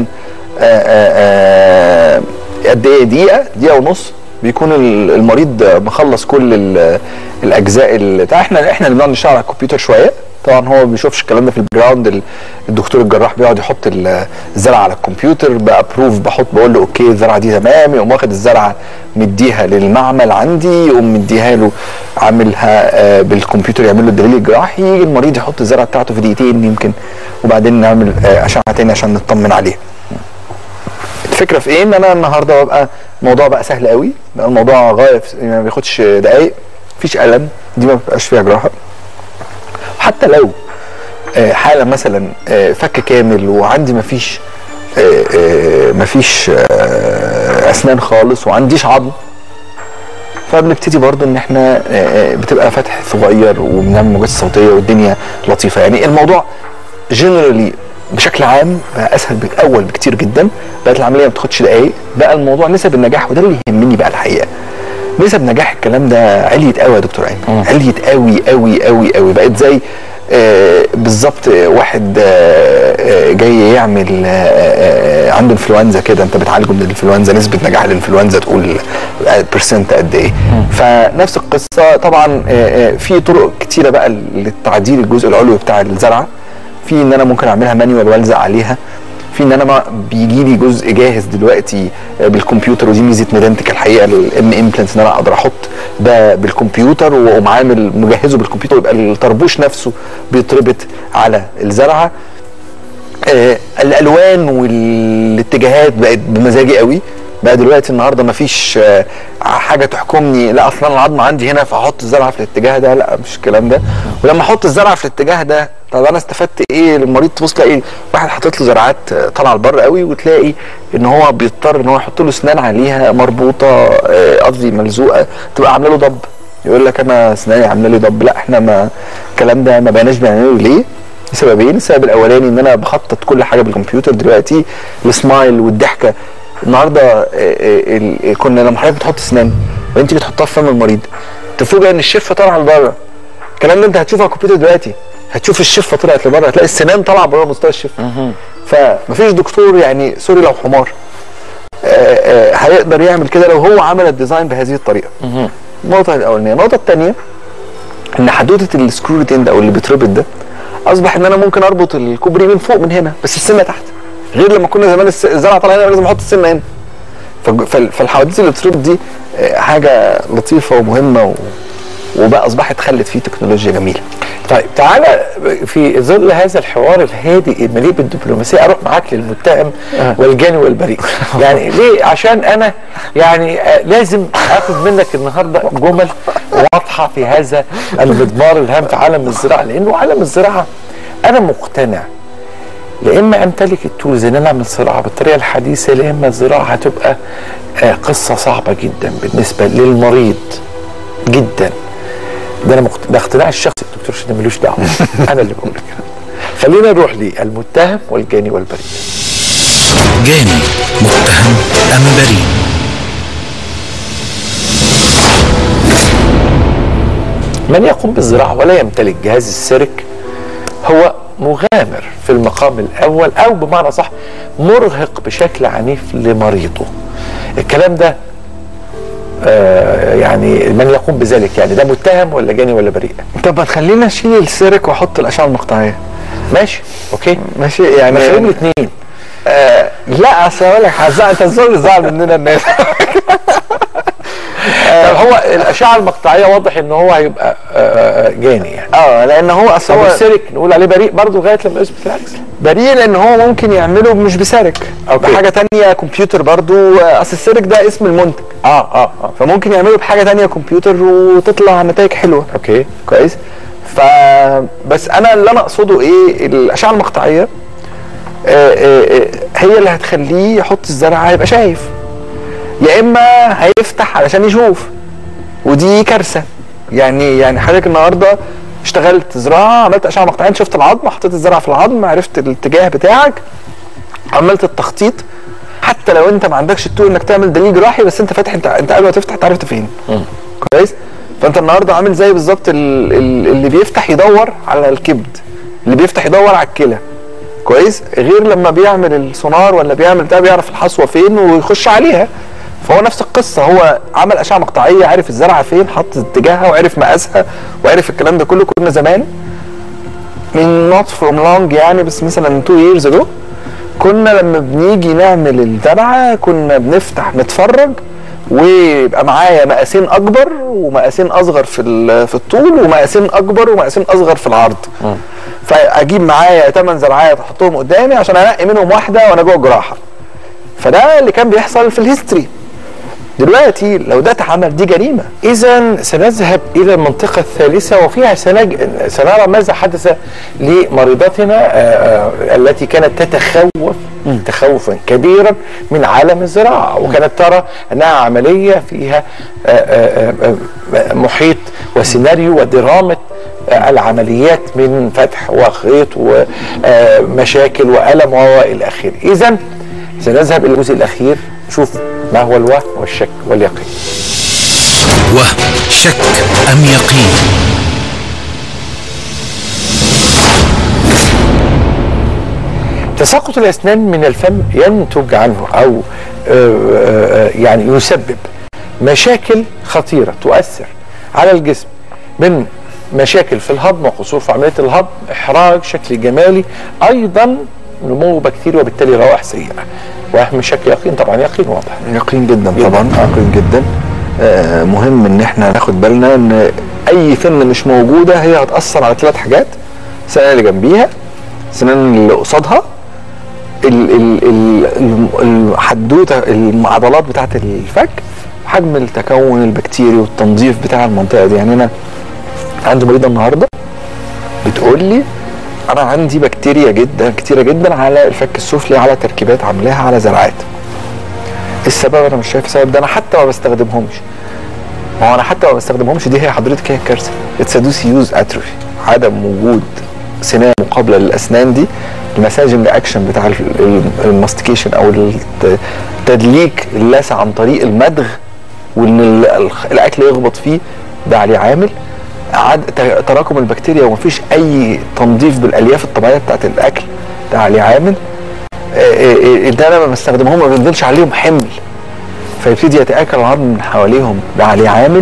قد ايه دقيقه دقيقه ونص بيكون ال- المريض مخلص كل ال- الاجزاء ال- بتاع احنا احنا اللي بنقعد نشتغل على الكمبيوتر شويه طبعا هو ما بيشوفش الكلام ده في الجراوند ال- الدكتور الجراح بيقعد يحط ال- الزرعه على الكمبيوتر بابروف بحط بقول له اوكي الزرعه دي تمام يقوم واخد الزرعه مديها للمعمل عندي يقوم مديها له عاملها آه، بالكمبيوتر يعمل له الدليل الجراحي يجي المريض يحط الزرعه بتاعته في دقيقتين يمكن وبعدين نعمل آه، اشعه تاني عشان نطمن عليه الفكره في ايه ان انا النهارده ببقى الموضوع بقى سهل قوي بقى الموضوع غايه في- ما بياخدش دقايق مفيش الم دي ما بيبقاش فيها جراحه حتى لو آه، حاله مثلا آه، فك كامل وعندي مفيش آه، آه، مفيش آه، اسنان خالص وعنديش عظم فبنبتدي برضو ان احنا آه، آه، بتبقى فتح صغير وبنعمل موجات صوتيه والدنيا لطيفه يعني الموضوع جنرالي بشكل عام بقى اسهل بالاول بكتير جدا بقت العمليه ما بتاخدش دقايق بقى الموضوع نسب النجاح وده اللي يهمني بقى الحقيقه نسب نجاح الكلام ده عليت قوي يا دكتور ايمن عليت قوي قوي قوي قوي بقت زي آه بالظبط آه، واحد آه آه جاي يعمل آه آه عنده انفلونزا كده انت بتعالجه من الانفلونزا نسبه نجاح الانفلونزا تقول برسنت قد ايه فنفس القصه طبعا آه آه في طرق كتيره بقى لتعديل الجزء العلوي بتاع الزرعه في ان انا ممكن اعملها مانيوال والزق عليها في ان انا ما بيجي لي جزء جاهز دلوقتي آه، بالكمبيوتر ودي ميزه ميدنتك الحقيقه الام امبلانتس ان انا اقدر احط ده بالكمبيوتر واقوم عامل مجهزه بالكمبيوتر ويبقى الطربوش نفسه بيتربط على الزرعه آه، الالوان والاتجاهات بقت بمزاجي قوي بقى دلوقتي النهارده مفيش آه، حاجه تحكمني لا اصلا العظمه عندي هنا فاحط الزرعه في الاتجاه ده لا مش الكلام ده ولما احط الزرعه في الاتجاه ده طب انا استفدت ايه المريض تبص تلاقي واحد حاطط له زرعات آه، طالعه لبره قوي وتلاقي ان هو بيضطر ان هو يحط له اسنان عليها مربوطه آه، قصدي ملزوقه تبقى عامله له ضب يقول لك انا اسناني عامله لي ضب لا احنا ما الكلام ده ما بقيناش بنعمله ليه؟ لسببين السبب الاولاني ان انا بخطط كل حاجه بالكمبيوتر دلوقتي السمايل والضحكه النهارده آه، آه، ال- كنا لما حضرتك بتحط اسنان وانت بتحطها في فم المريض تفوجئ ان الشفه طالعه لبره الكلام ده انت هتشوفه على الكمبيوتر دلوقتي هتشوف الشفه طلعت لبره هتلاقي السنان طالعه بره مستوى الشفه فمفيش دكتور يعني سوري لو حمار آه، آه، هيقدر يعمل كده لو هو عمل الديزاين بهذه الطريقه النقطه الاولانيه النقطه الثانيه ان حدوته السكرو ريتين او اللي بيتربط ده اصبح ان انا ممكن اربط الكوبري من فوق من هنا بس السنه تحت غير لما كنا زمان الس- الزرعه طالعه هنا لازم احط السنه هنا فج- فال- فالحوادث اللي بتتربط دي آه، حاجه لطيفه ومهمه و... وبقى اصبحت خلت فيه تكنولوجيا جميله طيب تعالى في ظل هذا الحوار الهادئ المليء بالدبلوماسيه اروح معاك للمتهم والجاني والبريء يعني ليه عشان انا يعني آه، لازم اخذ منك النهارده جمل واضحه في هذا المضمار الهام في عالم الزراعه لانه عالم الزراعه انا مقتنع لا اما امتلك التولز ان انا اعمل زراعه بالطريقه الحديثه لا اما الزراعه هتبقى آه، قصه صعبه جدا بالنسبه للمريض جدا ده انا مقت... ده اقتناع الشخصي الدكتور شده ملوش دعوه انا اللي بقول الكلام خلينا نروح للمتهم والجاني والبريء جاني متهم أم بريء من يقوم بالزراعه ولا يمتلك جهاز السيرك هو مغامر في المقام الاول او بمعنى صح مرهق بشكل عنيف لمريضه الكلام ده آه يعني من يقوم بذلك يعني ده متهم ولا جاني ولا بريء طب ما تخلينا اشيل السيرك واحط الاشعه المقطعيه ماشي اوكي ماشي يعني نخليهم الاثنين آه لا اصل اقول لك هزعل انت ازاي زعل مننا الناس طب هو الاشعه المقطعيه واضح ان هو هيبقى آه، آه، جاني يعني اه لان هو اصل طب هو السيرك نقول عليه بريء برضه لغايه لما يثبت العكس بريء لان هو ممكن يعمله مش بسارك أوكي. بحاجه تانية كمبيوتر برضو آه، اصل السيرك ده اسم المنتج اه اه اه فممكن يعمله بحاجه تانية كمبيوتر وتطلع نتائج حلوه اوكي كويس ف بس انا اللي انا اقصده ايه الاشعه المقطعيه آه، آه، آه، هي اللي هتخليه يحط الزرعه يبقى شايف يا اما هيفتح علشان يشوف ودي كارثه يعني يعني حضرتك النهارده اشتغلت زراعه عملت اشعه مقطعيه شفت العظم حطيت الزرعه في العظم عرفت الاتجاه بتاعك عملت التخطيط حتى لو انت ما عندكش التول انك تعمل دليل جراحي بس انت فاتح انت انت قبل ما تفتح انت عرفت فين كويس فانت النهارده عامل زي بالظبط ال- ال- اللي بيفتح يدور على الكبد اللي بيفتح يدور على الكلى كويس غير لما بيعمل السونار ولا بيعمل بتاع بيعرف الحصوه فين ويخش عليها فهو نفس القصه هو عمل اشعه مقطعيه عرف الزرعه فين حط اتجاهها وعرف مقاسها وعرف الكلام ده كله كنا زمان من نوت فروم لونج يعني بس مثلا 2 years ago كنا لما بنيجي نعمل الزرعه كنا بنفتح نتفرج ويبقى معايا مقاسين اكبر ومقاسين اصغر في ال- في الطول ومقاسين اكبر ومقاسين اصغر في العرض فاجيب معايا 8 زرعات احطهم قدامي عشان انقي منهم واحده وانا جوه الجراحه فده اللي كان بيحصل في الهيستوري دلوقتي لو ده اتعمل دي جريمه اذا سنذهب الى المنطقه الثالثه وفيها سنج... سنرى ماذا حدث لمريضتنا آه، آه، التي كانت تتخوف تخوفا كبيرا من عالم الزراعه وكانت ترى انها عمليه فيها آه، آه، آه، آه، محيط وسيناريو ودرامه آه، العمليات من فتح وخيط ومشاكل والم والى اخره اذا سنذهب الى الجزء الاخير نشوف ما هو الوهم والشك واليقين وهم شك أم يقين تساقط الاسنان من الفم ينتج عنه او آه، آه، يعني يسبب مشاكل خطيره تؤثر على الجسم من مشاكل في الهضم وقصور في عمليه الهضم احراج شكل جمالي ايضا نمو بكتيريا وبالتالي روائح سيئه واهم شكل يقين طبعا يقين واضح يقين جدا طبعا يقين جدا آه مهم ان احنا ناخد بالنا ان اي سن مش موجوده هي هتاثر على ثلاث حاجات السنان اللي جنبيها السنان اللي قصادها ال- ال- ال- الحدوته العضلات بتاعه الفك حجم التكون البكتيري والتنظيف بتاع المنطقه دي يعني انا عندي مريضه النهارده بتقول لي انا عندي بكتيريا جدا كتيره جدا على الفك السفلي على تركيبات عاملاها على زرعات السبب انا مش شايف السبب ده انا حتى ما بستخدمهمش ما هو انا حتى ما بستخدمهمش دي هي حضرتك هي الكارثه اتس يوز اتروفي عدم وجود سنان مقابله للاسنان دي المساجنج اكشن بتاع الماستيكيشن او الت- تدليك اللثه عن طريق المدغ وان ال- الخ- الاكل يخبط فيه ده عليه عامل عد ت- تراكم البكتيريا ومفيش اي تنظيف بالالياف الطبيعيه بتاعت الاكل ده عليه عامل آه، آه، آه، ده انا ما بستخدمهم ما بينزلش عليهم حمل فيبتدي يتاكل العظم من حواليهم ده عليه عامل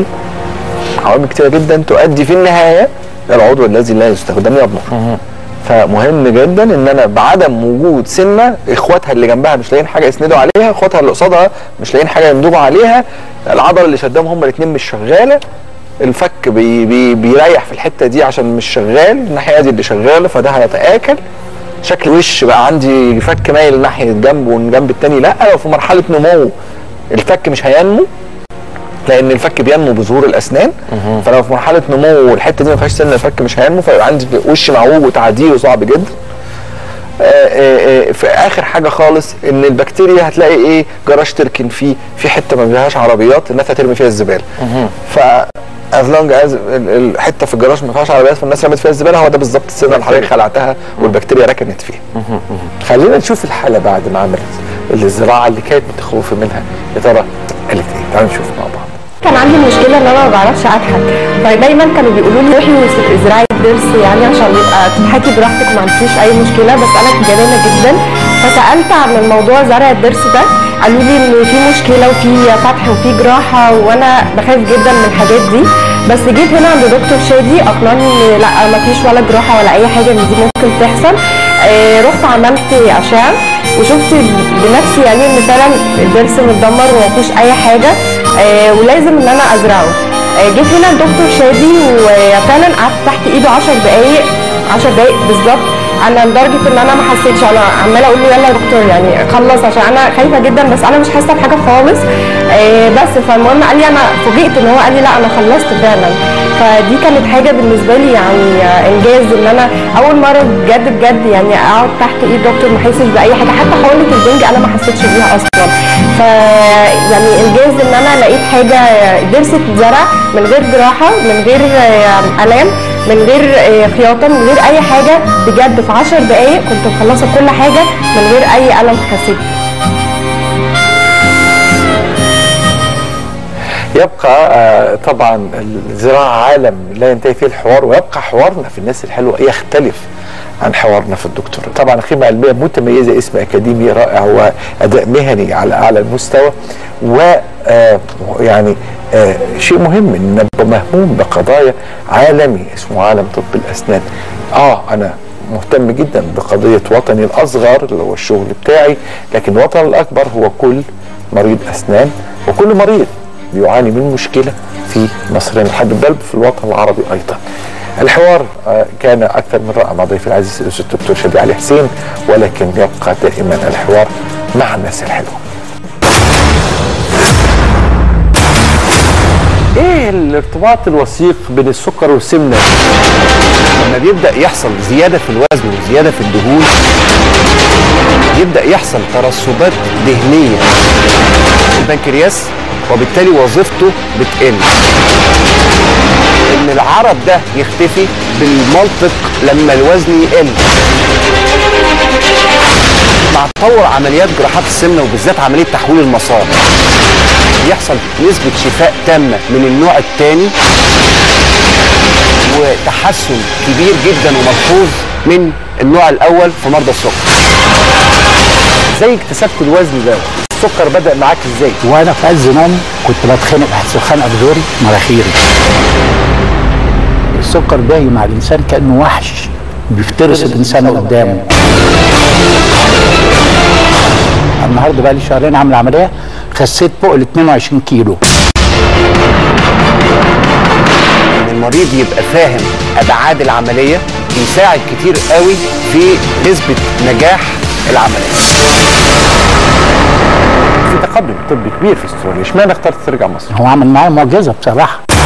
عوامل كتيره جدا تؤدي في النهايه الى العضو الذي لا يستخدم يضمر فمهم جدا ان انا بعدم وجود سنه اخواتها اللي جنبها مش لاقيين حاجه يسندوا عليها اخواتها اللي قصادها مش لاقيين حاجه يمدوا عليها العضله اللي شدهم هما الاثنين مش شغاله الفك بي بي بيريح في الحته دي عشان مش شغال الناحيه دي اللي شغاله فده هيتاكل شكل وش بقى عندي فك مايل ناحيه جنب والجنب التاني لا لو في مرحله نمو الفك مش هينمو لان الفك بينمو بظهور الاسنان فلو في مرحله نمو والحته دي ما فيهاش سن الفك مش هينمو فيبقى عندي وش معوج وتعديله صعب جدا آه، آه، آه، في اخر حاجه خالص ان البكتيريا هتلاقي ايه جراج تركن فيه في حته ما فيهاش عربيات الناس هترمي فيها الزباله ف از لونج از الحته في الجراج ما فيهاش عربيات فالناس رمت فيها الزباله هو ده بالظبط السنه اللي حضرتك خلعتها والبكتيريا ركنت فيها خلينا نشوف الحاله بعد ما عملت الزراعه اللي كانت متخوفه منها يا ترى قالت ايه تعالوا نشوف مع بعض كان عندي مشكله ان انا ما بعرفش اضحك فدايما كانوا بيقولوا لي روحي وزراعه ضرس يعني عشان يبقى تضحكي براحتك وما عندكيش اي مشكله بس انا جبانه جدا فسالت عن الموضوع زرع الضرس ده قالوا لي ان في مشكله وفي فتح وفي جراحه وانا بخاف جدا من الحاجات دي بس جيت هنا عند دكتور شادي اقنعني ان لا ما فيش ولا جراحه ولا اي حاجه من دي ممكن تحصل آه رحت عملت اشعه وشفت بنفسي يعني ان فعلا الضرس متدمر وما فيهوش اي حاجه آه ولازم ان انا ازرعه آه جيت هنا الدكتور شادي وفعلا قعدت تحت ايده 10 دقايق 10 دقايق بالظبط انا لدرجه ان انا ما حسيتش انا عماله اقول له يلا يا دكتور يعني خلص عشان انا خايفه جدا بس انا مش حاسه بحاجه خالص آه بس فالمهم قال لي انا فوجئت ان هو قال لي لا انا خلصت فعلا فدي كانت حاجه بالنسبه لي يعني آه، انجاز ان انا اول مره بجد بجد يعني اقعد تحت ايد دكتور ما احسش باي حاجه حتى حقنه البنج انا ما حسيتش بيها اصلا ف يعني انجاز ان انا لقيت حاجه ضرس اتزرع من غير جراحه من غير آه، الام من غير آه، خياطه من غير اي حاجه بجد في 10 دقائق كنت مخلصه كل حاجه من غير اي الم حسيت يبقى آه، طبعا الزراعه عالم لا ينتهي فيه الحوار ويبقى حوارنا في الناس الحلوه يختلف عن حوارنا في الدكتور طبعا خدمه علميه متميزه اسم اكاديمي رائع واداء مهني على اعلى المستوى و آه، يعني آه، شيء مهم ان نبقى مهموم بقضايا عالمي اسمه عالم طب الاسنان اه انا مهتم جدا بقضيه وطني الاصغر اللي هو الشغل بتاعي لكن وطني الاكبر هو كل مريض اسنان وكل مريض بيعاني من مشكله في مصرين الحد بل في الوطن العربي ايضا. الحوار آه، كان اكثر من رائع مع ضيفي العزيز الاستاذ الدكتور شادي علي حسين ولكن يبقى دائما الحوار مع الناس الحلوه. ايه الارتباط الوثيق بين السكر والسمنه؟ لما بيبدا يحصل زياده في الوزن وزياده في الدهون يبدا يحصل ترسبات دهنيه في البنكرياس وبالتالي وظيفته بتقل ان العرض ده يختفي بالمنطق لما الوزن يقل مع تطور عمليات جراحات السمنه وبالذات عمليه تحويل المسار يحصل نسبه شفاء تامه من النوع الثاني وتحسن كبير جدا وملحوظ من النوع الاول في مرضى السكر ازاي اكتسبت الوزن ده؟ السكر بدا معاك ازاي؟ وانا في عز نومي كنت بتخانق احس خنقه في زوري مناخيري السكر جاي مع الانسان كانه وحش بيفترس الانسان قدامه النهارده بقى لي شهرين عامل عمليه خسيت فوق ال 22 كيلو ان المريض يبقى فاهم ابعاد العمليه بيساعد كتير قوي في نسبه نجاح العمليه في تقدم طبي كبير في استراليا اشمعنى اخترت ترجع مصر هو عمل معايا معجزه بصراحه